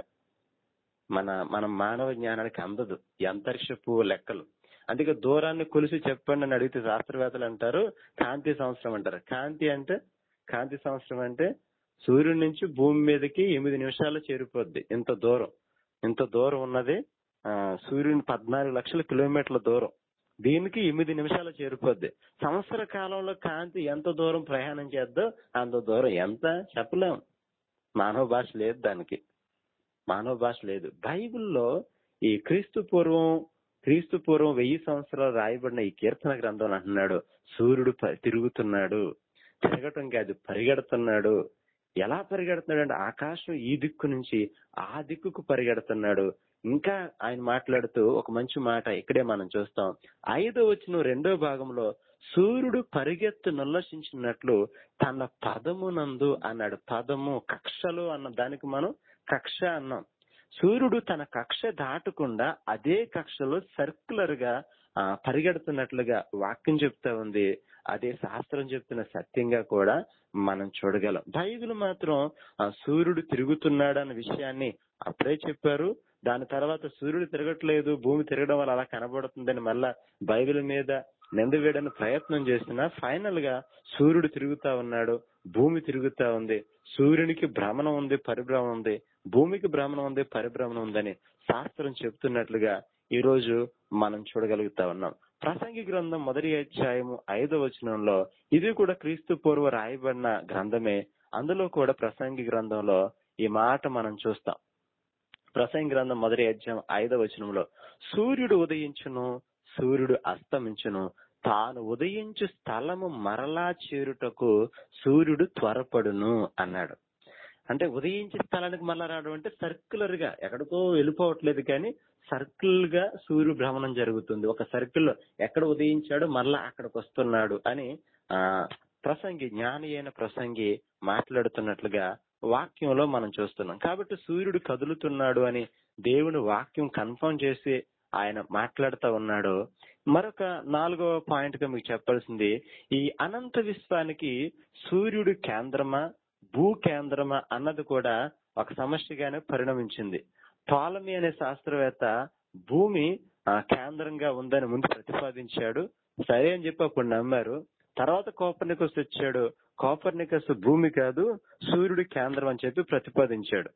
మన మన మానవ జ్ఞానానికి అందదు ఈ అంతరిక్షపు లెక్కలు అందుకే దూరాన్ని కొలిసి చెప్పండి అని అడిగితే శాస్త్రవేత్తలు అంటారు కాంతి సంవత్సరం అంటారు కాంతి అంటే కాంతి సంవత్సరం అంటే సూర్యుడి నుంచి భూమి మీదకి ఎనిమిది నిమిషాల్లో చేరిపోద్ది ఇంత దూరం ఇంత దూరం ఉన్నది ఆ, సూర్యుని పద్నాలుగు లక్షల కిలోమీటర్ల దూరం దీనికి ఎనిమిది నిమిషాలు చేరిపోద్ది సంవత్సర కాలంలో కాంతి ఎంత దూరం ప్రయాణం చేద్దో అంత దూరం ఎంత చెప్పలేం మానవ భాష లేదు దానికి మానవ భాష లేదు బైబిల్లో ఈ క్రీస్తు పూర్వం క్రీస్తు పూర్వం వెయ్యి సంవత్సరాలు రాయబడిన ఈ కీర్తన గ్రంథం అంటున్నాడు సూర్యుడు ప- తిరుగుతున్నాడు తిరగటం కాదు పరిగెడుతున్నాడు ఎలా పరిగెడుతున్నాడు అంటే ఆకాశం ఈ దిక్కు నుంచి ఆ దిక్కుకు పరిగెడుతున్నాడు ఇంకా ఆయన మాట్లాడుతూ ఒక మంచి మాట ఇక్కడే మనం చూస్తాం ఐదో వచ్చిన రెండో భాగంలో సూర్యుడు పరిగెత్తు నల్లసించినట్లు తన పదమునందు అన్నాడు పదము కక్షలు అన్న దానికి మనం కక్ష అన్నాం సూర్యుడు తన కక్ష దాటకుండా అదే కక్షలో సర్క్యులర్ గా ఆ, పరిగెడుతున్నట్లుగా వాక్యం చెప్తా ఉంది అదే శాస్త్రం చెప్తున్న సత్యంగా కూడా మనం చూడగలం బైబిల్ మాత్రం ఆ, సూర్యుడు తిరుగుతున్నాడు అన్న విషయాన్ని అప్పుడే చెప్పారు దాని తర్వాత సూర్యుడు తిరగట్లేదు భూమి తిరగడం వల్ల అలా కనబడుతుందని మళ్ళా బైబిల్ మీద నింద వేయడానికి ప్రయత్నం చేసినా ఫైనల్ గా సూర్యుడు తిరుగుతా ఉన్నాడు భూమి తిరుగుతా ఉంది సూర్యునికి భ్రమణం ఉంది పరిభ్రమణం ఉంది భూమికి భ్రమణం ఉంది పరిభ్రమణం ఉందని శాస్త్రం చెప్తున్నట్లుగా ఈ రోజు మనం చూడగలుగుతా ఉన్నాం ప్రసంగి గ్రంథం మొదటి అధ్యాయము ఐదో వచనంలో ఇది కూడా క్రీస్తు పూర్వ రాయబడిన గ్రంథమే అందులో కూడా ప్రసంగి గ్రంథంలో ఈ మాట మనం చూస్తాం ప్రసంగి గ్రంథం మొదటి అధ్యాయం ఐదో వచనంలో సూర్యుడు ఉదయించును సూర్యుడు అస్తమించును తాను ఉదయించు స్థలము మరలా చేరుటకు సూర్యుడు త్వరపడును అన్నాడు అంటే ఉదయించే స్థలానికి మళ్ళా రావడం అంటే సర్క్యులర్ గా ఎక్కడికో వెళ్ళిపోవట్లేదు కానీ సర్కిల్ గా సూర్యు భ్రమణం జరుగుతుంది ఒక సర్కిల్ ఎక్కడ ఉదయించాడో మళ్ళా అక్కడికి వస్తున్నాడు అని ఆ ప్రసంగి జ్ఞాని అయిన ప్రసంగి మాట్లాడుతున్నట్లుగా వాక్యంలో మనం చూస్తున్నాం కాబట్టి సూర్యుడు కదులుతున్నాడు అని దేవుని వాక్యం కన్ఫర్మ్ చేసి ఆయన మాట్లాడుతూ ఉన్నాడు మరొక నాలుగవ పాయింట్ గా మీకు చెప్పాల్సింది ఈ అనంత విశ్వానికి సూర్యుడు కేంద్రమా భూ కేంద్రమా అన్నది కూడా ఒక సమస్యగానే పరిణమించింది టాలమీ అనే శాస్త్రవేత్త భూమి ఆ, కేంద్రంగా ఉందని ముందు ప్రతిపాదించాడు సరే అని చెప్పి అప్పుడు నమ్మారు తర్వాత కోపర్నికస్ వచ్చాడు కోపర్నికస్ భూమి కాదు సూర్యుడు కేంద్రం అని చెప్పి ప్రతిపాదించాడు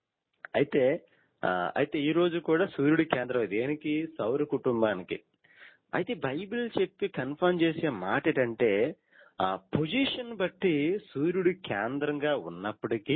అయితే ఆ, అయితే ఈ రోజు కూడా సూర్యుడి కేంద్రం దేనికి సౌర కుటుంబానికి అయితే బైబిల్ చెప్పి కన్ఫర్మ్ చేసే మాట ఏంటంటే ఆ పొజిషన్ బట్టి సూర్యుడి కేంద్రంగా ఉన్నప్పటికీ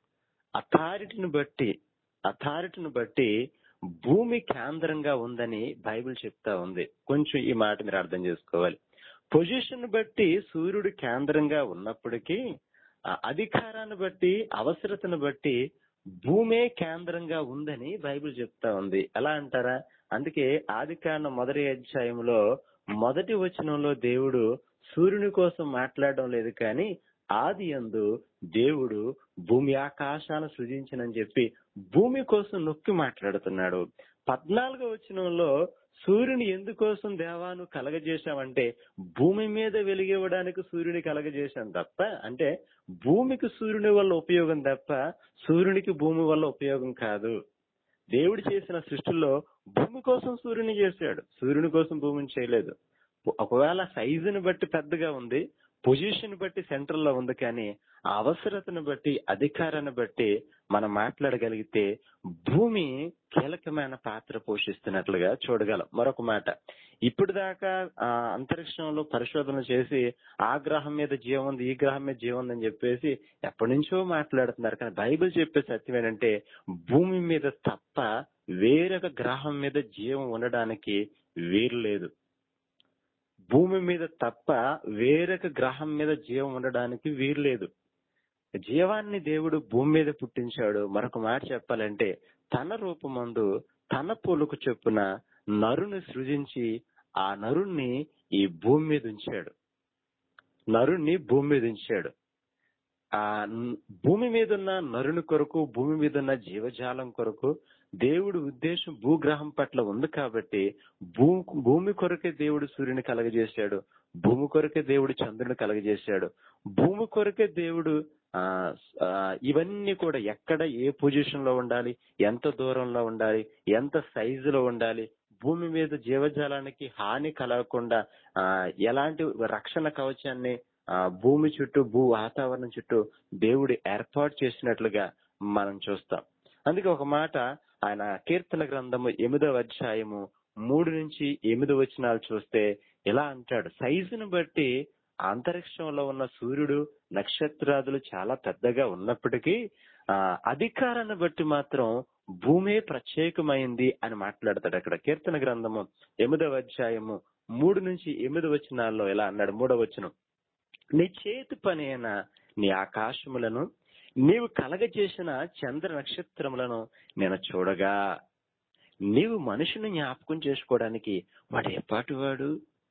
అథారిటీని బట్టి అథారిటీని బట్టి భూమి కేంద్రంగా ఉందని బైబిల్ చెప్తా ఉంది కొంచెం ఈ మాట మీరు అర్థం చేసుకోవాలి పొజిషన్ బట్టి సూర్యుడు కేంద్రంగా ఉన్నప్పటికీ ఆ అధికారాన్ని బట్టి అవసరతను బట్టి భూమే కేంద్రంగా ఉందని బైబిల్ చెప్తా ఉంది ఎలా అంటారా అందుకే ఆది కాండం మొదటి అధ్యాయంలో మొదటి వచనంలో దేవుడు సూర్యుని కోసం మాట్లాడడం లేదు కానీ ఆది యందు దేవుడు భూమి ఆకాశాలను సృజించినని చెప్పి భూమి కోసం నొక్కి మాట్లాడుతున్నాడు పద్నాలుగో వచనంలో సూర్యుని ఎందుకోసం దేవాను కలగజేశామంటే భూమి మీద వెలిగివ్వడానికి సూర్యుని కలగజేశాం తప్ప అంటే భూమికి సూర్యుని వల్ల ఉపయోగం తప్ప సూర్యునికి భూమి వల్ల ఉపయోగం కాదు దేవుడు చేసిన సృష్టిలో భూమి కోసం సూర్యుని చేశాడు సూర్యుని కోసం భూమిని చేయలేదు ఒకవేళ సైజుని బట్టి పెద్దగా ఉంది పొజిషన్ బట్టి సెంటర్ లో ఉంది కానీ ఆ అవసరతను బట్టి అధికారాన్ని బట్టి మనం మాట్లాడగలిగితే భూమి కీలకమైన పాత్ర పోషిస్తున్నట్లుగా చూడగలం మరొక మాట ఇప్పుడు దాకా ఆ, అంతరిక్షంలో పరిశోధన చేసి ఆ గ్రహం మీద జీవం ఉంది ఈ గ్రహం మీద జీవం ఉంది అని చెప్పేసి ఎప్పటి నుంచో మాట్లాడుతున్నారు కానీ బైబిల్ చెప్పే సత్యం ఏంటంటే భూమి మీద తప్ప వేరొక గ్రహం మీద జీవం ఉండడానికి వీలు లేదు భూమి మీద తప్ప వేరొక గ్రహం మీద జీవం ఉండడానికి వీలు లేదు జీవాన్ని దేవుడు భూమి మీద పుట్టించాడు మరొక మాట చెప్పాలంటే తన రూపమందు తన పోలుకు చొప్పున నరుని సృజించి ఆ నరుణ్ణి ఈ భూమి మీద ఉంచాడు నరుణ్ణి భూమి మీద ఉంచాడు ఆ న్- భూమి మీద ఉన్న నరుని కొరకు భూమి మీద ఉన్న జీవజాలం కొరకు దేవుడు ఉద్దేశం భూగ్రహం పట్ల ఉంది కాబట్టి భూ భూమి కొరకే దేవుడు సూర్యుని కలగజేశాడు భూమి కొరకే దేవుడు చంద్రుని కలగజేశాడు భూమి కొరకే దేవుడు ఆ ఆ, ఇవన్నీ కూడా ఎక్కడ ఏ పొజిషన్ లో ఉండాలి ఎంత దూరంలో ఉండాలి ఎంత సైజులో ఉండాలి భూమి మీద జీవజాలానికి హాని కలగకుండా ఆ ఎలాంటి రక్షణ కవచాన్ని ఆ భూమి చుట్టూ భూ వాతావరణం చుట్టూ దేవుడు ఏర్పాటు చేసినట్లుగా మనం చూస్తాం అందుకే ఒక మాట ఆయన కీర్తన గ్రంథము ఎనిమిదవ అధ్యాయము మూడు నుంచి ఎనిమిది వచనాలు చూస్తే ఇలా అంటాడు సైజును బట్టి అంతరిక్షంలో ఉన్న సూర్యుడు నక్షత్రాదులు చాలా పెద్దగా ఉన్నప్పటికీ ఆ అధికారాన్ని బట్టి మాత్రం భూమే ప్రత్యేకమైంది అని మాట్లాడతాడు అక్కడ కీర్తన గ్రంథము ఎనిమిదవ అధ్యాయము మూడు నుంచి ఎనిమిది వచనాల్లో ఇలా అన్నాడు మూడవ వచనం నీ చేతి పని అయిన నీ ఆకాశములను నీవు కలగజేసిన చంద్ర నక్షత్రములను నేను చూడగా నీవు మనుషుని జ్ఞాపకం చేసుకోవడానికి వాడు ఎప్పటి వాడు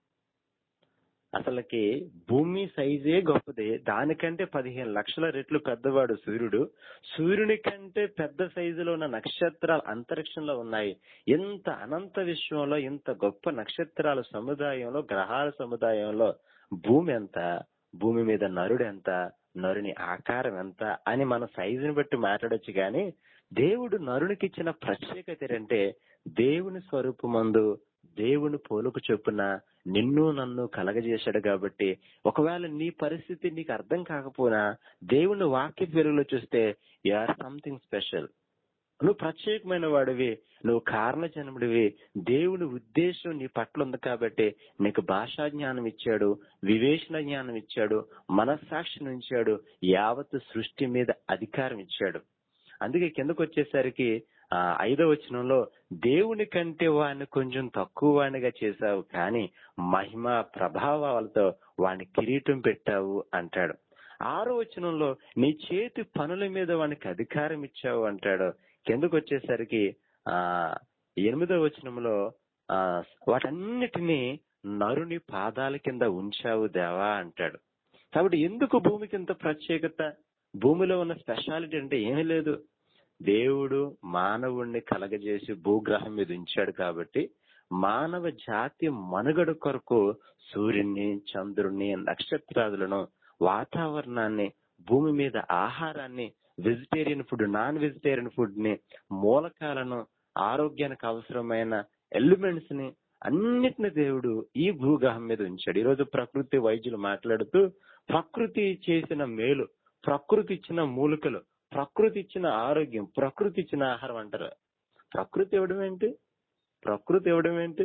అసలుకి భూమి సైజే గొప్పది దానికంటే పదిహేను లక్షల రెట్లు పెద్దవాడు సూర్యుడు సూర్యుని కంటే పెద్ద సైజులో ఉన్న నక్షత్రాలు అంతరిక్షంలో ఉన్నాయి ఇంత అనంత విశ్వంలో ఇంత గొప్ప నక్షత్రాల సముదాయంలో గ్రహాల సముదాయంలో భూమి ఎంత భూమి మీద నరుడు ఎంత నరుని ఆకారం ఎంత అని మన సైజుని బట్టి మాట్లాడొచ్చు గాని దేవుడు నరునికి ఇచ్చిన ప్రత్యేకత ఏంటంటే దేవుని స్వరూపమందు దేవుని పోలుకు చొప్పున నిన్ను నన్ను కలగజేశాడు కాబట్టి ఒకవేళ నీ పరిస్థితి నీకు అర్థం కాకపోయినా దేవుని వాక్య వెలుగులో చూస్తే యు ఆర్ సంథింగ్ స్పెషల్ నువ్వు ప్రత్యేకమైన వాడివి నువ్వు కారణ జన్ముడివి దేవుని ఉద్దేశం నీ పట్ల ఉంది కాబట్టి నీకు భాషా జ్ఞానం ఇచ్చాడు వివేచన జ్ఞానం ఇచ్చాడు మనస్సాక్షిని ఇచ్చాడు యావత్ సృష్టి మీద అధికారం ఇచ్చాడు అందుకే కిందకు వచ్చేసరికి ఆ ఐదో వచనంలో దేవుని కంటే వాడిని కొంచెం తక్కువ వాడినిగా చేశావు కానీ మహిమ ప్రభావాలతో వాడిని కిరీటం పెట్టావు అంటాడు ఆరో వచనంలో నీ చేతి పనుల మీద వానికి అధికారం ఇచ్చావు అంటాడు కిందకు వచ్చేసరికి ఆ ఎనిమిదో వచనంలో ఆ వాటన్నిటినీ నరుని పాదాల కింద ఉంచావు దేవా అంటాడు కాబట్టి ఎందుకు భూమికి ఇంత ప్రత్యేకత భూమిలో ఉన్న స్పెషాలిటీ అంటే ఏమీ లేదు దేవుడు మానవుణ్ణి కలగజేసి భూగ్రహం మీద ఉంచాడు కాబట్టి మానవ జాతి మనుగడ కొరకు సూర్యుని చంద్రుని నక్షత్రాదులను వాతావరణాన్ని భూమి మీద ఆహారాన్ని vegetarian food non vegetarian food ని మూలకాలను ఆరోగ్యానికి అవసరమైన ఎలిమెంట్స్ ని అన్నిటిని దేవుడు ఈ భూగ్రహం మీద ఉంచాడు ఈరోజు ప్రకృతి వైద్యులు మాట్లాడుతూ ప్రకృతి చేసిన మేలు ప్రకృతి ఇచ్చిన మూలికలు ప్రకృతి ఇచ్చిన ఆరోగ్యం ప్రకృతి ఇచ్చిన ఆహారం అంటారు ప్రకృతి ఇవ్వడం ఏంటి ప్రకృతి ఇవ్వడం ఏంటి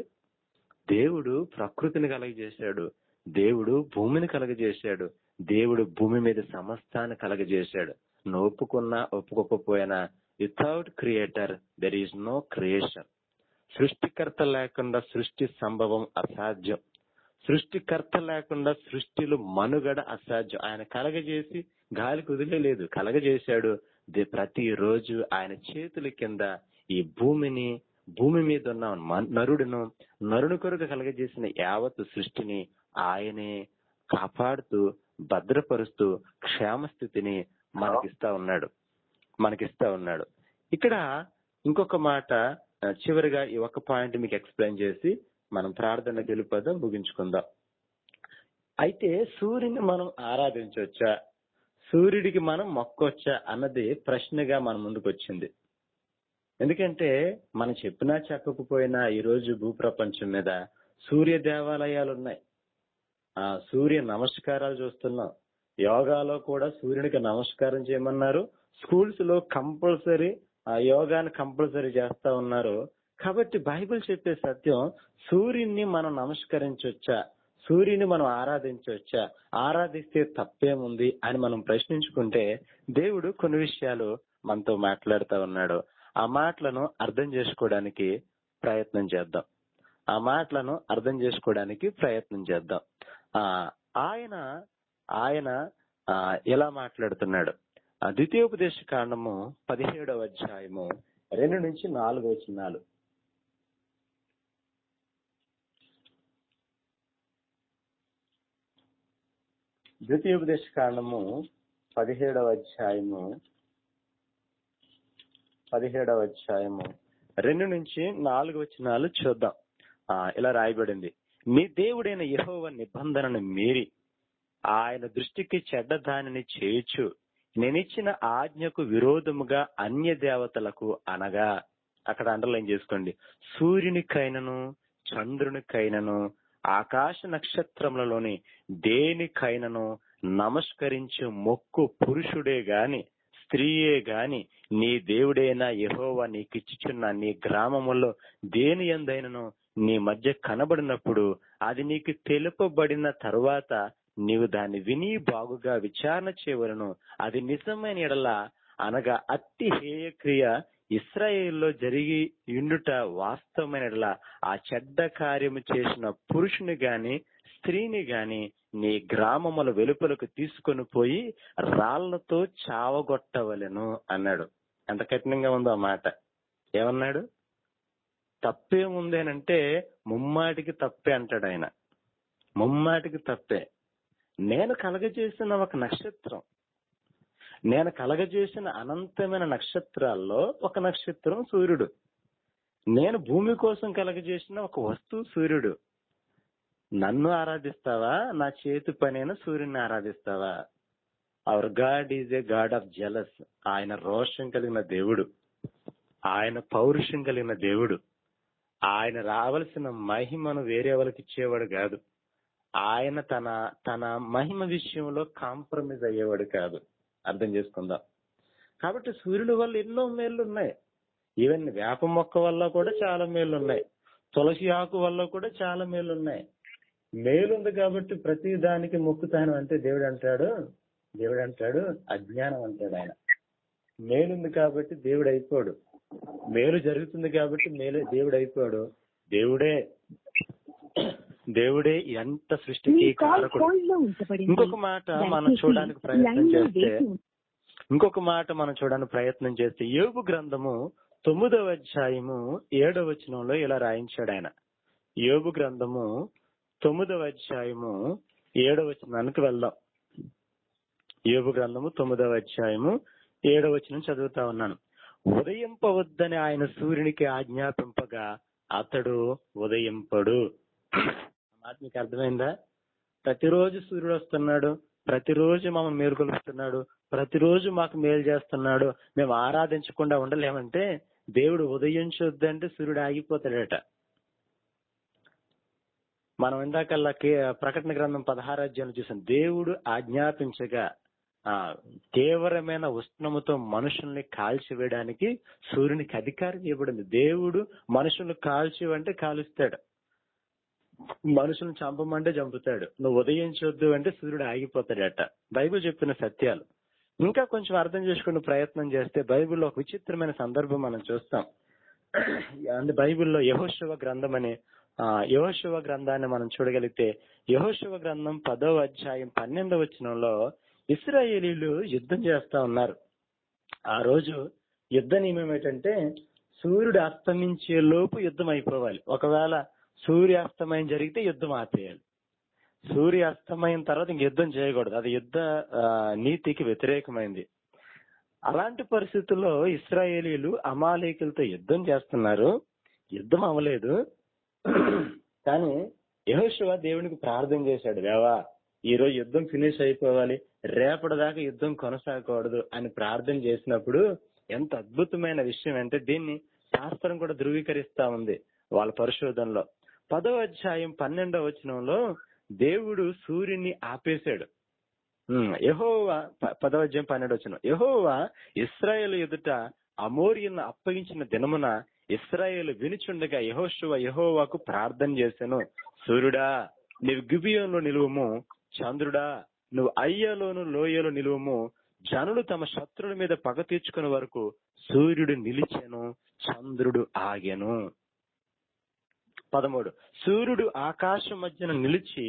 దేవుడు ప్రకృతిని కలగజేశాడు దేవుడు భూమిని కలగజేశాడు దేవుడు భూమి మీద సమస్తాన్ని కలగజేశాడు నువ్వు ఒప్పుకున్నా ఒప్పుకోకపోయినా without creator there is no creation సృష్టికర్త లేకుండా సృష్టి సంభవం అసాధ్యం సృష్టికర్త లేకుండా సృష్టిలో మనుగడ అసాధ్యం ఆయన కలగజేసి గాలికి వదిలేదు కలగజేశాడు ది- ప్రతిరోజు ఆయన చేతుల కింద ఈ భూమిని భూమి మీద ఉన్న మన్- నరుడును నరుని కొరకు కలగజేసిన యావత్ సృష్టిని ఆయనే కాపాడుతూ భద్రపరుస్తూ క్షేమస్థితిని మనకిస్తా ఉన్నాడు మనకిస్తా ఉన్నాడు ఇక్కడ ఇంకొక మాట ఆ, చివరిగా ఈ ఒక్క పాయింట్ మీకు ఎక్స్ప్లెయిన్ చేసి మనం ప్రార్థన గెలుపదాం ముగించుకుందాం అయితే సూర్యుని మనం ఆరాధించవచ్చా సూర్యుడికి మనం మొక్కొచ్చా అన్నది ప్రశ్నగా మన ముందుకు వచ్చింది ఎందుకంటే మనం చెప్పినా చెప్పకపోయినా ఈ రోజు భూప్రపంచం మీద సూర్య దేవాలయాలు ఉన్నాయి ఆ సూర్య నమస్కారాలు చూస్తున్నాం యోగాలో కూడా సూర్యునికి నమస్కారం చేయమన్నారు స్కూల్స్ లో కంపల్సరీ ఆ యోగాని కంపల్సరీ చేస్తా ఉన్నారు కాబట్టి బైబిల్ చెప్పే సత్యం సూర్యుని మనం నమస్కరించవచ్చా సూర్యుని మనం ఆరాధించవచ్చా ఆరాధిస్తే తప్పేముంది అని మనం ప్రశ్నించుకుంటే దేవుడు కొన్ని విషయాలు మనతో మాట్లాడుతూ ఉన్నాడు ఆ మాటలను అర్థం చేసుకోవడానికి ప్రయత్నం చేద్దాం ఆ మాటలను అర్థం చేసుకోవడానికి ప్రయత్నం చేద్దాం ఆ ఆయన ఆయన ఆ ఎలా మాట్లాడుతున్నాడు ఆ ద్వితీయోపదేశ కాండము పదిహేడవ అధ్యాయము రెండు నుంచి నాలుగు వచనాలు ద్వితీయోపదేశ కాండము పదిహేడవ అధ్యాయము పదిహేడవ అధ్యాయము రెండు నుంచి నాలుగు వచనాలు చూద్దాం ఆ ఇలా రాయబడింది మీ దేవుడైన యెహోవా నిబంధనను మీరి ఆయన దృష్టికి చెడ్డ దానిని చేయుచు నేనిచ్చిన ఆజ్ఞకు విరోధముగా అన్య దేవతలకు అనగా అక్కడ అండర్లైన్ చేసుకోండి సూర్యునికైనను చంద్రునికైనను ఆకాశ నక్షత్రములలోని దేనికైనను నమస్కరించు మొక్కు పురుషుడే గాని స్త్రీయే గాని నీ దేవుడైన యెహోవా నీకిచ్చుచున్న నీ గ్రామములో దేని ఎందైనను నీ మధ్య కనబడినప్పుడు అది నీకు తెలుపబడిన తరువాత నీవు దాన్ని విని బాగుగా విచారణ చేయవలను అది నిజమైన ఎడల అనగా అతి హేయ క్రియ ఇస్రాయేల్లో జరిగి ఉండుట వాస్తవమైన ఎడల ఆ చెడ్డ కార్యము చేసిన పురుషుని గాని స్త్రీని గాని నీ గ్రామముల వెలుపలకు తీసుకొని పోయి రాళ్లతో చావగొట్టవలెను అన్నాడు ఎంత కఠినంగా ఉందో ఆ మాట ఏమన్నాడు తప్పేముంది అని అంటే ముమ్మాటికి తప్పే అంటాడు ఆయన ముమ్మాటికి తప్పే నేను కలగజేసిన ఒక నక్షత్రం నేను కలగజేసిన అనంతమైన నక్షత్రాల్లో ఒక నక్షత్రం సూర్యుడు నేను భూమి కోసం కలగజేసిన ఒక వస్తువు సూర్యుడు నన్ను ఆరాధిస్తావా నా చేతి పనైన సూర్యుని ఆరాధిస్తావా our God is a God of jealous ఆయన రోషం కలిగిన దేవుడు ఆయన పౌరుషం కలిగిన దేవుడు ఆయన రావలసిన మహిమను వేరే వాళ్ళకి ఇచ్చేవాడు కాదు ఆయన తన తన మహిమ విషయంలో కాంప్రమైజ్ అయ్యేవాడు కాదు అర్థం చేసుకుందాం కాబట్టి సూర్యుడి వల్ల ఎన్నో మేళ్లు ఉన్నాయి ఈవెన్ వేప మొక్క వల్ల కూడా చాలా మేళ్లు ఉన్నాయి తులసి ఆకు వల్ల కూడా చాలా మేలు ఉన్నాయి మేలుంది కాబట్టి ప్రతి దానికి మొక్కుతాను అంటే దేవుడు అంటాడు దేవుడు అంటాడు అజ్ఞానం అంటాడు ఆయన మేలుంది కాబట్టి దేవుడు అయిపోడు మేలు జరుగుతుంది కాబట్టి మేలు దేవుడు అయిపోడు దేవుడే దేవుడే ఎంత మీ సృష్టికి కాల్ కారకుడు హోల్డ్ లో ఉంచబడింది ఇంకొక మాట మనం దయచేసి చూడడానికి ప్రయత్నం లైన్ లో చేస్తే వేచి ఉండండి. ఇంకొక మాట మనం చూడడానికి ప్రయత్నం చేస్తే యోగు గ్రంథము తొమ్మిదవ అధ్యాయము ఏడవ వచనంలో ఇలా రాయించాడు ఆయన యోగు గ్రంథము తొమ్మిదవ అధ్యాయము ఏడవ వచనానికి వెళ్దాం యోగు గ్రంథము తొమ్మిదవ అధ్యాయము ఏడవ వచనం చదువుతా ఉన్నాను ఉదయింపవద్దని ఆయన సూర్యునికి ఆజ్ఞాపింపగా అతడు ఉదయింపడు ఆ మాట మీకు అర్థమైందా ప్రతిరోజు సూర్యుడు వస్తున్నాడు ప్రతిరోజు మమ్మల్ని మేలుకొలుపుతున్నాడు ప్రతిరోజు మాకు మేలు చేస్తున్నాడు మేము ఆరాధించకుండా ఉండలేమంటే దేవుడు ఉదయించొద్దంటే సూర్యుడు ఆగిపోతాడట మనం ఇందాకల్లా కే- ప్రకటన గ్రంథం పదహారు అధ్యాయం చూసాం దేవుడు ఆజ్ఞాపించగా ఆ తీవ్రమైన ఉష్ణముతో మనుషుల్ని కాల్చివేయడానికి సూర్యునికి అధికారం ఇవ్వబడింది దేవుడు మనుషుల్ని కాల్చివంటే కాలుస్తాడు మనుషులను చంపమంటే చంపుతాడు నువ్వు ఉదయించొద్దు అంటే సూర్యుడు ఆగిపోతాడట బైబిల్ చెప్పిన సత్యాలు ఇంకా కొంచెం అర్థం చేసుకునే ప్రయత్నం చేస్తే బైబిల్లో ఒక విచిత్రమైన సందర్భం మనం చూస్తాం అంటే బైబిల్లో యహోశివ గ్రంథం అనే ఆ యహోశివ గ్రంథాన్ని మనం చూడగలిగితే యహోశివ గ్రంథం పదవ అధ్యాయం పన్నెండవ వచనంలో ఇస్రాయేలీలు యుద్ధం చేస్తా ఉన్నారు ఆ రోజు యుద్ధ నియమం ఏంటంటే సూర్యుడు అస్తమించే లోపు యుద్ధం అయిపోవాలి ఒకవేళ సూర్యాస్తమయం జరిగితే యుద్ధం ఆపేయాలి సూర్య అస్తమయం తర్వాత ఇంక యుద్ధం చేయకూడదు అది యుద్ధ ఆ, నీతికి వ్యతిరేకమైంది అలాంటి పరిస్థితుల్లో ఇస్రాయేలీలు అమాలేకులతో యుద్ధం చేస్తున్నారు యుద్ధం అవ్వలేదు కానీ యెహోషువ దేవునికి ప్రార్థన చేశాడు దేవా ఈ రోజు యుద్ధం ఫినిష్ అయిపోవాలి రేపటి దాకా యుద్ధం కొనసాగకూడదు అని ప్రార్థన చేసినప్పుడు ఎంత అద్భుతమైన విషయం అంటే దీన్ని శాస్త్రం కూడా ధృవీకరిస్తా ఉంది వాళ్ళ పరిశోధనలో పదవ అధ్యాయం పన్నెండవ వచనంలో దేవుడు సూర్యుని ఆపేశాడు ఉమ్, యెహోవా ప- పదవ అధ్యాయం పన్నెండు వచ్చిన యెహోవా ఇస్రాయేల్ ఎదుట అమోరియలను అప్పగించిన దినమున ఇస్రాయేల్ వినుచుండగా యెహోషువ యెహోవాకు ప్రార్థన చేశాను సూర్యుడా నీవు గిబియోన్లో నిలువము చంద్రుడా నువ్వు అయ్యలోను లోయలో నిలువము జనులు తమ శత్రుల మీద పగ తీర్చుకునే వరకు సూర్యుడు నిలిచెను చంద్రుడు ఆగెను పదమూడు సూర్యుడు ఆకాశం మధ్యన నిలిచి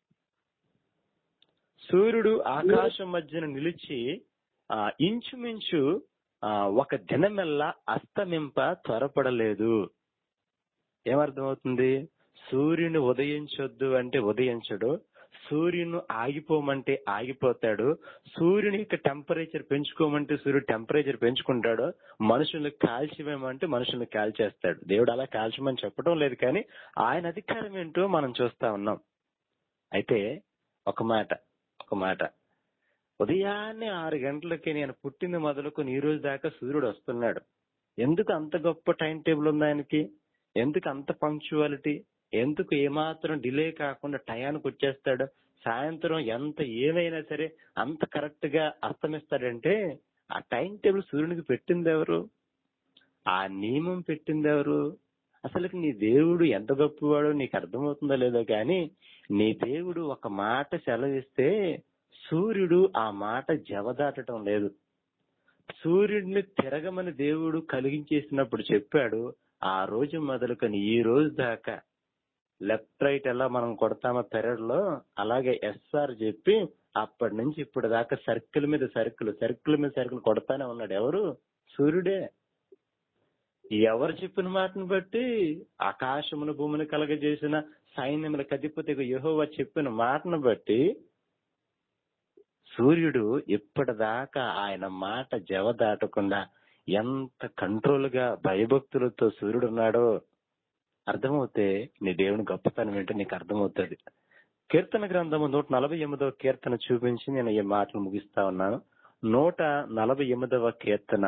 సూర్యుడు ఆకాశం మధ్యన నిలిచి ఆ ఇంచుమించు ఆ ఒక దినమెల్లా అస్తమింప త్వరపడలేదు ఏమర్థమవుతుంది సూర్యుని ఉదయించొద్దు అంటే ఉదయించడు సూర్యుని ఆగిపోమంటే ఆగిపోతాడు సూర్యుని యొక్క టెంపరేచర్ పెంచుకోమంటే సూర్యుడు టెంపరేచర్ పెంచుకుంటాడు మనుషుల్ని కాల్చివేయమంటే మనుషుల్ని కాల్చేస్తాడు దేవుడు అలా కాల్చమని చెప్పడం లేదు కానీ ఆయన అధికారం ఏంటో మనం చూస్తా ఉన్నాం అయితే ఒక మాట ఒక మాట ఉదయాన్నే ఆరు గంటలకి నేను పుట్టింది మొదలుకొని ఈ రోజు దాకా సూర్యుడు వస్తున్నాడు ఎందుకు అంత గొప్ప టైం టేబుల్ ఉంది ఆయనకి ఎందుకు అంత పంక్చువాలిటీ ఎందుకు ఏమాత్రం డిలే కాకుండా టయానికి వచ్చేస్తాడు సాయంత్రం ఎంత ఏమైనా సరే అంత కరెక్ట్ గా అస్తమిస్తాడంటే ఆ టైం టేబుల్ సూర్యునికి పెట్టింది ఎవరు ఆ నియమం పెట్టింది ఎవరు అసలు నీ దేవుడు ఎంత గొప్పవాడో నీకు అర్థమవుతుందో లేదో కానీ నీ దేవుడు ఒక మాట సెలవిస్తే సూర్యుడు ఆ మాట జవదాటడం లేదు సూర్యుడిని తిరగమని దేవుడు కలిగించేసినప్పుడు చెప్పాడు ఆ రోజు మొదలుకొని ఈ రోజు దాకా లెఫ్ట్ రైట్ ఎలా మనం కొడతామో పెరడ్ లో అలాగే ఎస్ఆర్ చెప్పి అప్పటి నుంచి ఇప్పుడు దాకా సర్కిల్ మీద సర్కిల్ సర్కిల్ మీద సర్కిల్ కొడతానే ఉన్నాడు ఎవరు సూర్యుడే ఎవరు చెప్పిన మాటను బట్టి ఆకాశమును భూమిని కలగజేసిన సైన్యములకు అధిపతి యెహోవా చెప్పిన మాటను బట్టి సూర్యుడు ఇప్పటిదాకా ఆయన మాట జవ దాటకుండా ఎంత కంట్రోల్ గా భయభక్తులతో సూర్యుడు ఉన్నాడో అర్థమవుతే నీ దేవుని గొప్పతనం ఏంటో నీకు అర్థమవుతుంది కీర్తన గ్రంథము నూట నలభై ఎనిమిదవ కీర్తన చూపించి నేను ఈ మాటలు ముగిస్తా ఉన్నాను నూట నలభై ఎనిమిదవ కీర్తన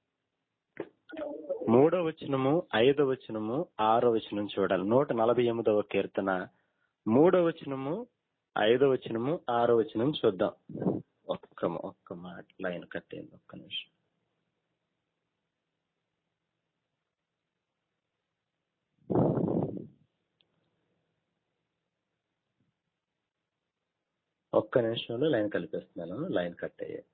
మూడో వచనము ఐదో వచనము ఆరో వచనం చూడాలి నూట నలభై ఎనిమిదవ కీర్తన మూడో వచనము ఐదో వచనము ఆరో వచనం చూద్దాం ఒక్క ఒక్క మాట లైన్ కట్టేయండి ఒక్క నిమిషం ఒక్క నిమిషంలో లైన్ కలిపేస్తున్నాను లైన్ కట్ అయ్యాయి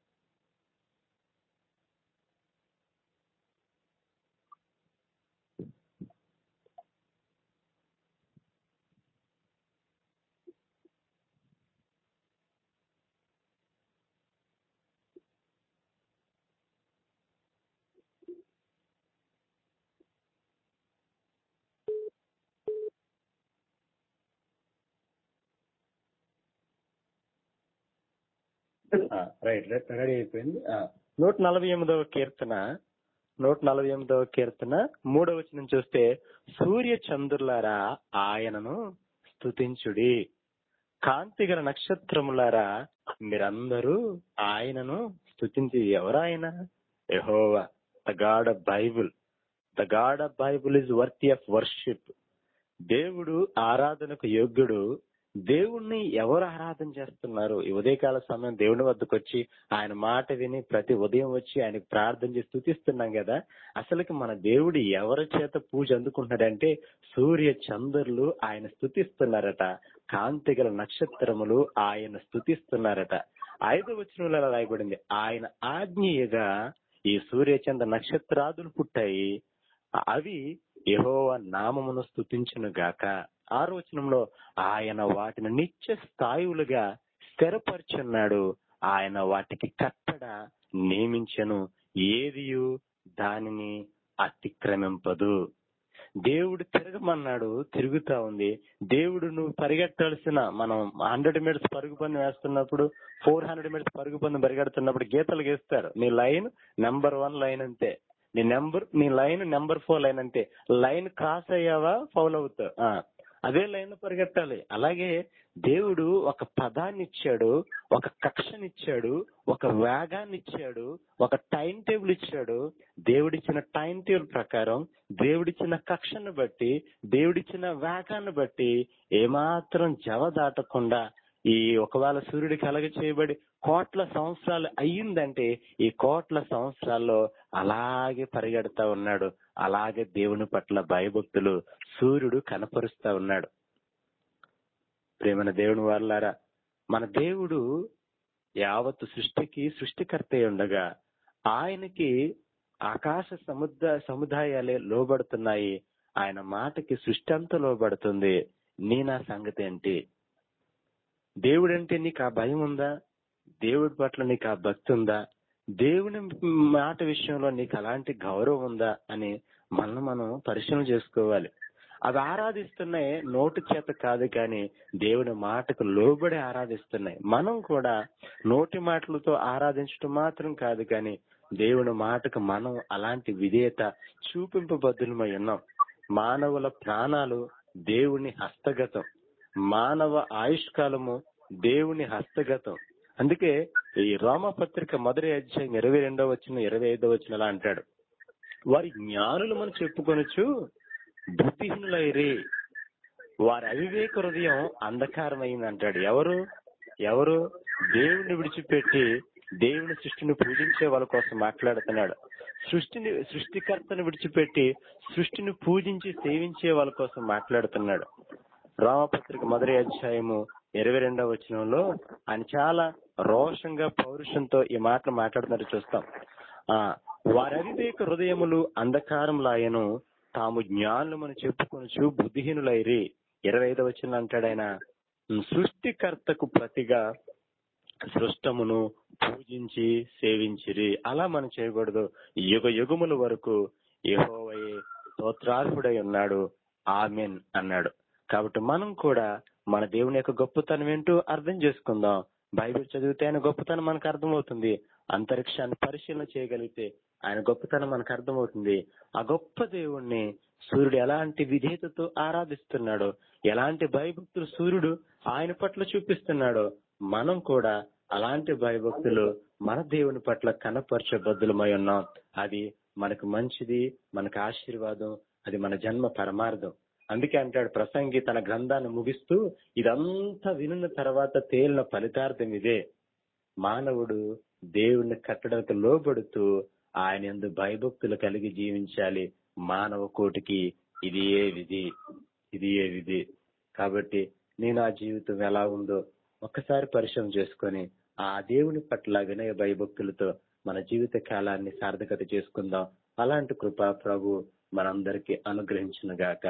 రైట్ రైట్ రెడీ అయిపోయింది ఆ, నూట నలభై ఎనిమిదవ కీర్తన నూట నలభై ఎనిమిదవ కీర్తన మూడవ వచనం చూస్తే సూర్య చంద్రులారా ఆయనను స్తుతించుడి కాంతిగల నక్షత్రములారా మీరందరూ ఆయనను స్తుతించి ఎవరాయన యెహోవా the God of Bible the God of Bible is worthy of worship దేవుడు ఆరాధనకు యోగ్యుడు దేవుణ్ణి ఎవరు ఆరాధన చేస్తున్నారు ఈ ఉదయకాల సమయం దేవుని వద్దకు వచ్చి ఆయన మాట విని ప్రతి ఉదయం వచ్చి ఆయనకు ప్రార్థన చేసి స్థుతిస్తున్నాం కదా అసలుకి మన దేవుడు ఎవరి చేత పూజ అందుకుంటున్నాడంటే సూర్య చంద్రులు ఆయన స్థుతిస్తున్నారట కాంతిగల నక్షత్రములు ఆయన స్థుతిస్తున్నారట ఐదు వచనంలో అలా రాయబడింది ఆయన ఆజ్ఞీయగా ఈ సూర్యచంద్ర నక్షత్రాదులు పుట్టాయి అవి యెహోవా నామమును స్థుతించును గాక ఆరో వచనంలో ఆయన వాటిని నిత్య స్థాయులుగా స్థిరపరచున్నాడు ఆయన వాటికి కట్టడ నియమించను ఏదియు దానిని అతిక్రమింపదు దేవుడు తిరగమన్నాడు తిరుగుతా ఉంది దేవుడు నువ్వు పరిగెట్టాల్సిన మనం హండ్రెడ్ మీటర్స్ పరుగు పందెం వేస్తున్నప్పుడు ఫోర్ హండ్రెడ్ మీటర్స్ పరుగు పందెం పరిగెడుతున్నప్పుడు గీతలు గీస్తారు నీ లైన్ నెంబర్ వన్ లైన్ అంతే నీ నెంబర్ నీ లైన్ నెంబర్ ఫోర్ లైన్ అంతే లైన్ క్రాస్ అయ్యావా ఫౌల్ అవుతావు ఆ, అదే లైన్ పరిగెట్టాలి అలాగే దేవుడు ఒక పదాన్ని ఇచ్చాడు ఒక కక్షనిచ్చాడు ఒక వేగాన్ని ఇచ్చాడు ఒక టైం టేబుల్ ఇచ్చాడు దేవుడిచ్చిన టైం టేబుల్ ప్రకారం దేవుడిచ్చిన కక్షను బట్టి దేవుడిచ్చిన వేగాన్ని బట్టి ఏమాత్రం జవ దాటకుండా ఈ ఒకవేళ సూర్యుడికి కలగ చేయబడి కోట్ల సంవత్సరాలు అయ్యిందంటే ఈ కోట్ల సంవత్సరాల్లో అలాగే పరిగెడతా ఉన్నాడు అలాగే దేవుని పట్ల భయభక్తులు సూర్యుడు కనపరుస్తా ఉన్నాడు ప్రేమన దేవుని వాళ్ళారా మన దేవుడు యావత్తు సృష్టికి సృష్టికర్త అయి ఉండగా ఆయనకి ఆకాశ సముద్ర సముదాయాలే లోబడుతున్నాయి ఆయన మాటకి సృష్టి అంతా లోబడుతుంది నీ నా సంగతి ఏంటి దేవుడంటే నీకు ఆ భయం ఉందా దేవుడి పట్ల నీకు ఆ భక్తి ఉందా దేవుని మాట విషయంలో నీకు అలాంటి గౌరవం ఉందా అని మనం మనం పరిశీలన చేసుకోవాలి అవి ఆరాధిస్తున్నాయి నోటి చేత కాదు కానీ దేవుని మాటకు లోబడి ఆరాధిస్తున్నాయి మనం కూడా నోటి మాటలతో ఆరాధించడం మాత్రం కాదు కానీ దేవుని మాటకు మనం అలాంటి విధేయత చూపింపబద్దులమై ఉన్నాం మానవుల ప్రాణాలు దేవుని హస్తగతం మానవ ఆయుష్కాలము దేవుని హస్తగతం అందుకే ఈ రోమపత్రిక మొదటి అధ్యాయం ఇరవై రెండో వచ్చిన ఇరవై ఐదో వచ్చిన అలా అంటాడు వారి జ్ఞానులు మనం చెప్పుకొనొచ్చు బుద్ధిహీనులైరి వారి అవివేక హృదయం అంధకారమైంది అంటాడు ఎవరు ఎవరు దేవుని విడిచిపెట్టి దేవుని సృష్టిని పూజించే వాళ్ళ కోసం మాట్లాడుతున్నాడు సృష్టిని సృష్టికర్తను విడిచిపెట్టి సృష్టిని పూజించి సేవించే వాళ్ళ కోసం మాట్లాడుతున్నాడు రామపత్రిక మొదటి అధ్యాయము ఇరవై రెండవ వచనంలో ఆయన చాలా రోషంగా పౌరుషంతో ఈ మాటలు మాట్లాడుతున్నట్టు చూస్తాం ఆ వారి అవివేక హృదయములు అంధకారం లాయను తాము జ్ఞానులమని చెప్పుకొనచ్చు బుద్ధిహీనులైరి ఇరవై ఐదవ వచనం అంటాడు ఆయన సృష్టికర్తకు ప్రతిగా సృష్టమును పూజించి సేవించిరి అలా మనం చేయకూడదు యుగ యుగముల వరకు యెహోవయే స్తోత్రార్హుడై ఉన్నాడు ఆమెన్ అన్నాడు కాబట్టి మనం కూడా మన దేవుని యొక్క గొప్పతనం ఏంటో అర్థం చేసుకుందాం బైబిల్ చదివితే ఆయన గొప్పతనం మనకు అర్థమవుతుంది అంతరిక్షాన్ని పరిశీలన చేయగలిగితే ఆయన గొప్పతనం మనకు అర్థమవుతుంది ఆ గొప్ప దేవుణ్ణి సూర్యుడు ఎలాంటి విధేయతతో ఆరాధిస్తున్నాడో ఎలాంటి భయభక్తులు సూర్యుడు ఆయన పట్ల చూపిస్తున్నాడో మనం కూడా అలాంటి భయభక్తులు మన దేవుని పట్ల కనపరచబద్దులమై ఉన్నాం అది మనకు మంచిది మనకు ఆశీర్వాదం అది మన జన్మ పరమార్థం అందుకే అంటాడు ప్రసంగి తన గ్రంథాన్ని ముగిస్తూ ఇదంతా వినిన తర్వాత తేలిన ఫలితార్థం ఇదే మానవుడు దేవుని కట్టడకు లోబడుతూ ఆయన ఎందు భయభక్తులు కలిగి జీవించాలి మానవ కోటికి ఇది ఏ విధి ఇది ఏ విధి కాబట్టి నేను ఆ జీవితం ఎలా ఉందో ఒక్కసారి పరిశ్రమ చేసుకొని ఆ దేవుని పట్ల వినయ భయభక్తులతో మన జీవిత కాలాన్ని సార్థకత చేసుకుందాం అలాంటి కృప ప్రభు మనందరికీ అనుగ్రహించిన గాక